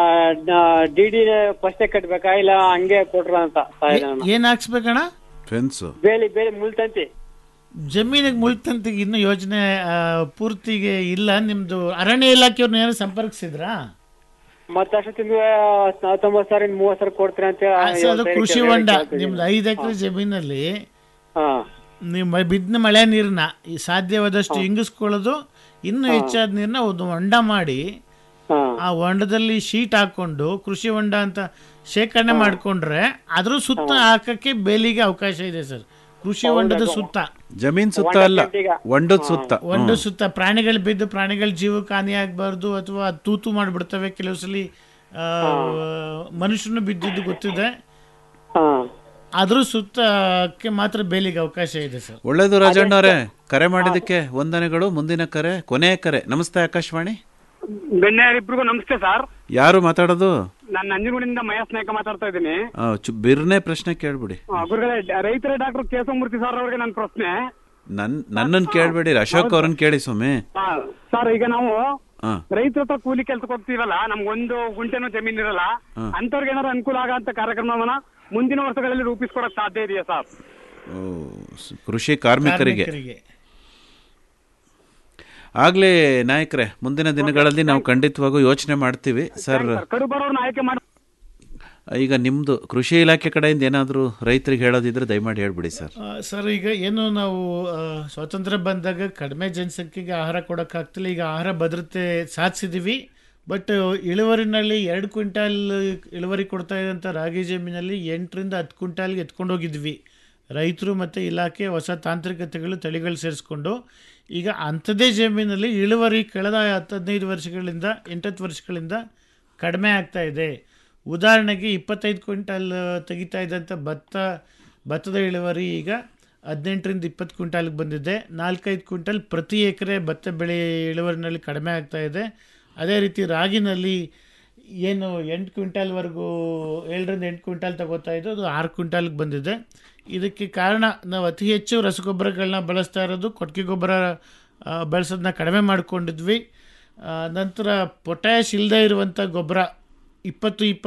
ಡಿ ಡಿ ಫಸ್ಟೇ ಕಟ್ಬೇಕಾ ಇಲ್ಲ ಹಂಗೆ ಕೊಟ್ರ ಅಂತ ಸಾಯನ ಏನ್ ಹಾಕ್ಸ್ಬೇಕಣ್ಣ ಫೆನ್ಸು ಬೇಲಿ ಬೇಲಿ ಮುಳ್ತಂತಿ ಜಮೀನಿಗೆ ಮುಳ್ತಂತಿಗೆ ಇನ್ನೂ ಯೋಜನೆ ಆ, ಪೂರ್ತಿಗೆ ಇಲ್ಲ ನಿಮ್ದು ಅರಣ್ಯ ಇಲಾಖೆಯವ್ರನ್ನ ಏನಾದ್ರು ಸಂಪರ್ಕಿಸಿದ್ರಾ ಮತ್ತೆ ಅಷ್ಟೊತ್ತಿಗೆ ಹತ್ತೊಂಬತ್ತು ಸಾವಿರ ಮೂವತ್ತು ಸಾವಿರ ಕೊಡ್ತೀರ ಅಂತ ಆ, ಸರ್, ಅದು ಇವತ್ತು ಕೃಷಿ ಹೇಳಿಕೆ ಹೊಂಡ ಕೇಳ್ತಿದ್ದೀನಿ. ನಿಮ್ದು ಐದು ಎಕರೆ ಜಮೀನಲ್ಲಿ ಹಾ ನೀವು ಮ- ಬಿದ್ದ ಮಳೆ ನೀರನ್ನ ಈ ಸಾಧ್ಯವಾದಷ್ಟು ಇಂಗಿಸ್ಕೊಳ್ಳೋದು ಇನ್ನೂ ಹಾ. ಹೆಚ್ಚಾದ ನೀರನ್ನ ಒಂದು ಹೊಂಡ ಮಾಡಿ ಆ ಹೊಂಡದಲ್ಲಿ ಶೀಟ್ ಹಾಕೊಂಡು ಕೃಷಿ ಹೊಂಡ ಅಂತ ಶೇಖರಣೆ ಮಾಡ್ಕೊಂಡ್ರೆ ಅದ್ರ ಸುತ್ತ ಹಾಕಕ್ಕೆ ಬೇಲಿಗೆ ಅವಕಾಶ ಇದೆ ಸರ್ ಕೃಷಿ ಹೊಂಡದ ಸುತ್ತ ಜಮೀನ್ ಸುತ್ತ ಅಲ್ಲ ಒಂಡದ ಸುತ್ತ ಒಂದು ಹ್ಮ್. ಸುತ್ತ ಪ್ರಾಣಿಗಳು ಬಿದ್ದು ಪ್ರಾಣಿಗಳ ಜೀವಕ್ಕೆ ಹಾನಿ ಆಗಬಾರ್ದು ಅಥವಾ ತೂತು ಮಾಡಿಬಿಡ್ತವೆ ಕೆಲವು ಸಲ ಆ, ಮನುಷ್ಯನು ಬಿದ್ದಿದ್ದು ಗೊತ್ತಿದೆ ಅದ್ರ ಸುತ್ತಕ್ಕೆ ಮಾತ್ರ ಬೇಲಿಗೆ ಅವಕಾಶ ಇದೆ ಸರ್ ಒಳ್ಳೇದು ರಾಜಣ್ಣವರೇ ಕರೆ ಮಾಡಿದ್ದಕ್ಕೆ ವಂದನೆಗಳು ಮುಂದಿನ ಕರೆ ಕೊನೆಯ ಕರೆ ನಮಸ್ತೆ ಆಕಾಶವಾಣಿ ಬೆನ್ನೆಯರಿಬ್ರಿಗೂ ನಮಸ್ತೆ ಸರ್ ಯಾರು ಮಾತಾಡೋದು ನಾನು ನಂಜನಗೂಡಿಂದ ಮಹೇಶ್ ನಾಯ್ಕ ಮಾತಾಡ್ತಾ ಇದ್ದೀನಿ ಆ, ಚು- ಬಿರ್ನೆ ಪ್ರಶ್ನೆ ಕೇಳ್ಬಿಡಿ ಆ, ಗುರುಗಳೇ ಡ- ರೈತರ ಡಾಕ್ಟರ್ ಕೇಶವಮೂರ್ತಿ ಸರ್ ಅವ್ರಿಗೆ ನನ್ನ ಪ್ರಶ್ನೆ ನನ್ ನನ್ನನ್ನು ಕೇಳ್ಬೇಡಿ ಅಶೋಕ್ ಅವ್ರನ್ನ ಕೇಳಿ ಸ್ವಾಮಿ ಆ, ಸರ್ ಈಗ ನಾವು ಹಾ ರೈತರ ಹತ್ರ ಕೂಲಿ ಕೆಲ್ಸಕ್ಕೆ ಹೋಗ್ತೀವಲ್ಲ ನಮ್ಗೊಂದು ಗುಂಟೆನೂ ಜಮೀನ್ ಇರಲ್ಲ ಹಾ. ಅಂತವ್ರಿಗೆ ಏನಾದ್ರು ಅನುಕೂಲ ಆಗಂತ ಕಾರ್ಯಕ್ರಮವನ್ನ ಮುಂದಿನ ವರ್ಷಗಳಲ್ಲಿ ರೂಪಿಸ್ಕೊಡಕ್ ಸಾಧ್ಯ ಇದೆಯಾ ಸರ್ ಓ, ಸ್- ಕೃಷಿ ಕಾರ್ಮಿಕರಿಗೆ ಕಾರ್ಮಿಕರಿಗೆ. ಆಗ್ಲೇ ನಾಯಕರೇ ಮುಂದಿನ ದಿನಗಳಲ್ಲಿ ನಾವು ಖಂಡಿತವಾಗೂ ಯೋಚನೆ ಮಾಡ್ತೀವಿ ಸರ್ ಕಡು ಬರೋರ್ನ ಆಯ್ಕೆ ಮಾಡಿ ಈಗ ನಿಮ್ದು ಕೃಷಿ ಇಲಾಖೆ ಕಡೆಯಿಂದ ಏನಾದರೂ ರೈತರಿಗೆ ಹೇಳೋದಿದ್ರೆ ದಯಮಾಡಿ ಹೇಳ್ಬಿಡಿ ಸರ್ ಆ, ಸರ್ ಈಗ ಏನು ನಾವು ಆ, ಸ್ವಾತಂತ್ರ್ಯ ಬಂದಾಗ ಕಡಿಮೆ ಜನಸಂಖ್ಯೆಗೆ ಆಹಾರ ಕೊಡೋಕ್ಕಾಗ್ತಿಲ್ಲ ಈಗ ಆಹಾರ ಭದ್ರತೆ ಸಾಧಿಸಿದ್ದೀವಿ ಬಟ್ ಇಳುವರಿನಲ್ಲಿ ಎರಡು ಕ್ವಿಂಟಾಲ್ ಇಳುವರಿ ಕೊಡ್ತಾ ಇದ್ದಂಥ ರಾಗಿ ಜಮೀನಲ್ಲಿ ಎಂಟರಿಂದ ಹತ್ತು ಕ್ವಿಂಟಾಲ್ಗೆ ಎತ್ಕೊಂಡು ಹೋಗಿದ್ವಿ ರೈತರು ಮತ್ತು ಇಲಾಖೆ ಹೊಸ ತಾಂತ್ರಿಕತೆಗಳು ತಳಿಗಳು ಸೇರಿಸ್ಕೊಂಡು ಈಗ ಅಂಥದ್ದೇ ಜಮೀನಲ್ಲಿ ಇಳುವರಿ ಕಳೆದ ಹತ್ತು ಹದಿನೈದು ವರ್ಷಗಳಿಂದ ಎಂಟತ್ತು ವರ್ಷಗಳಿಂದ ಕಡಿಮೆ ಆಗ್ತಾ ಇದೆ ಉದಾಹರಣೆಗೆ ಇಪ್ಪತ್ತೈದು ಕ್ವಿಂಟಾಲ್ ತೆಗಿತಾ ಇದ್ದಂಥ ಭತ್ತ ಭತ್ತದ ಇಳುವರಿ ಈಗ ಹದಿನೆಂಟರಿಂದ ಇಪ್ಪತ್ತು ಕ್ವಿಂಟಾಲ್ಗೆ ಬಂದಿದೆ ನಾಲ್ಕೈದು ಕ್ವಿಂಟಾಲ್ ಪ್ರತಿ ಎಕರೆ ಭತ್ತ ಬೆಳೆ ಇಳುವರಿನಲ್ಲಿ ಕಡಿಮೆ ಆಗ್ತಾ ಇದೆ ಅದೇ ರೀತಿ ರಾಗಿನಲ್ಲಿ ಏನು ಎಂಟು ಕ್ವಿಂಟಾಲ್ವರೆಗೂ ಏಳರಿಂದ ಎಂಟು ಕ್ವಿಂಟಾಲ್ ತಗೋತಾ ಇದ್ದು ಅದು ಆರು ಕ್ವಿಂಟಾಲ್ಗೆ ಬಂದಿದೆ ಇದಕ್ಕೆ ಕಾರಣ ನಾವು ಅತಿ ಹೆಚ್ಚು ರಸಗೊಬ್ಬರಗಳನ್ನ ಬಳಸ್ತಾ ಇರೋದು ಕೊಟ್ಟಿಗೆ ಗೊಬ್ಬರ ಆ, ಬಳಸೋದನ್ನ ಕಡಿಮೆ ಮಾಡ್ಕೊಂಡಿದ್ವಿ ಆ, ನಂತರ ಪೊಟ್ಯಾಶ್ ಇಲ್ಲದೆ ಇರುವಂಥ ಗೊಬ್ಬರ ಇಪ್ಪತ್ತು ಇಪ್ಪತ್ತು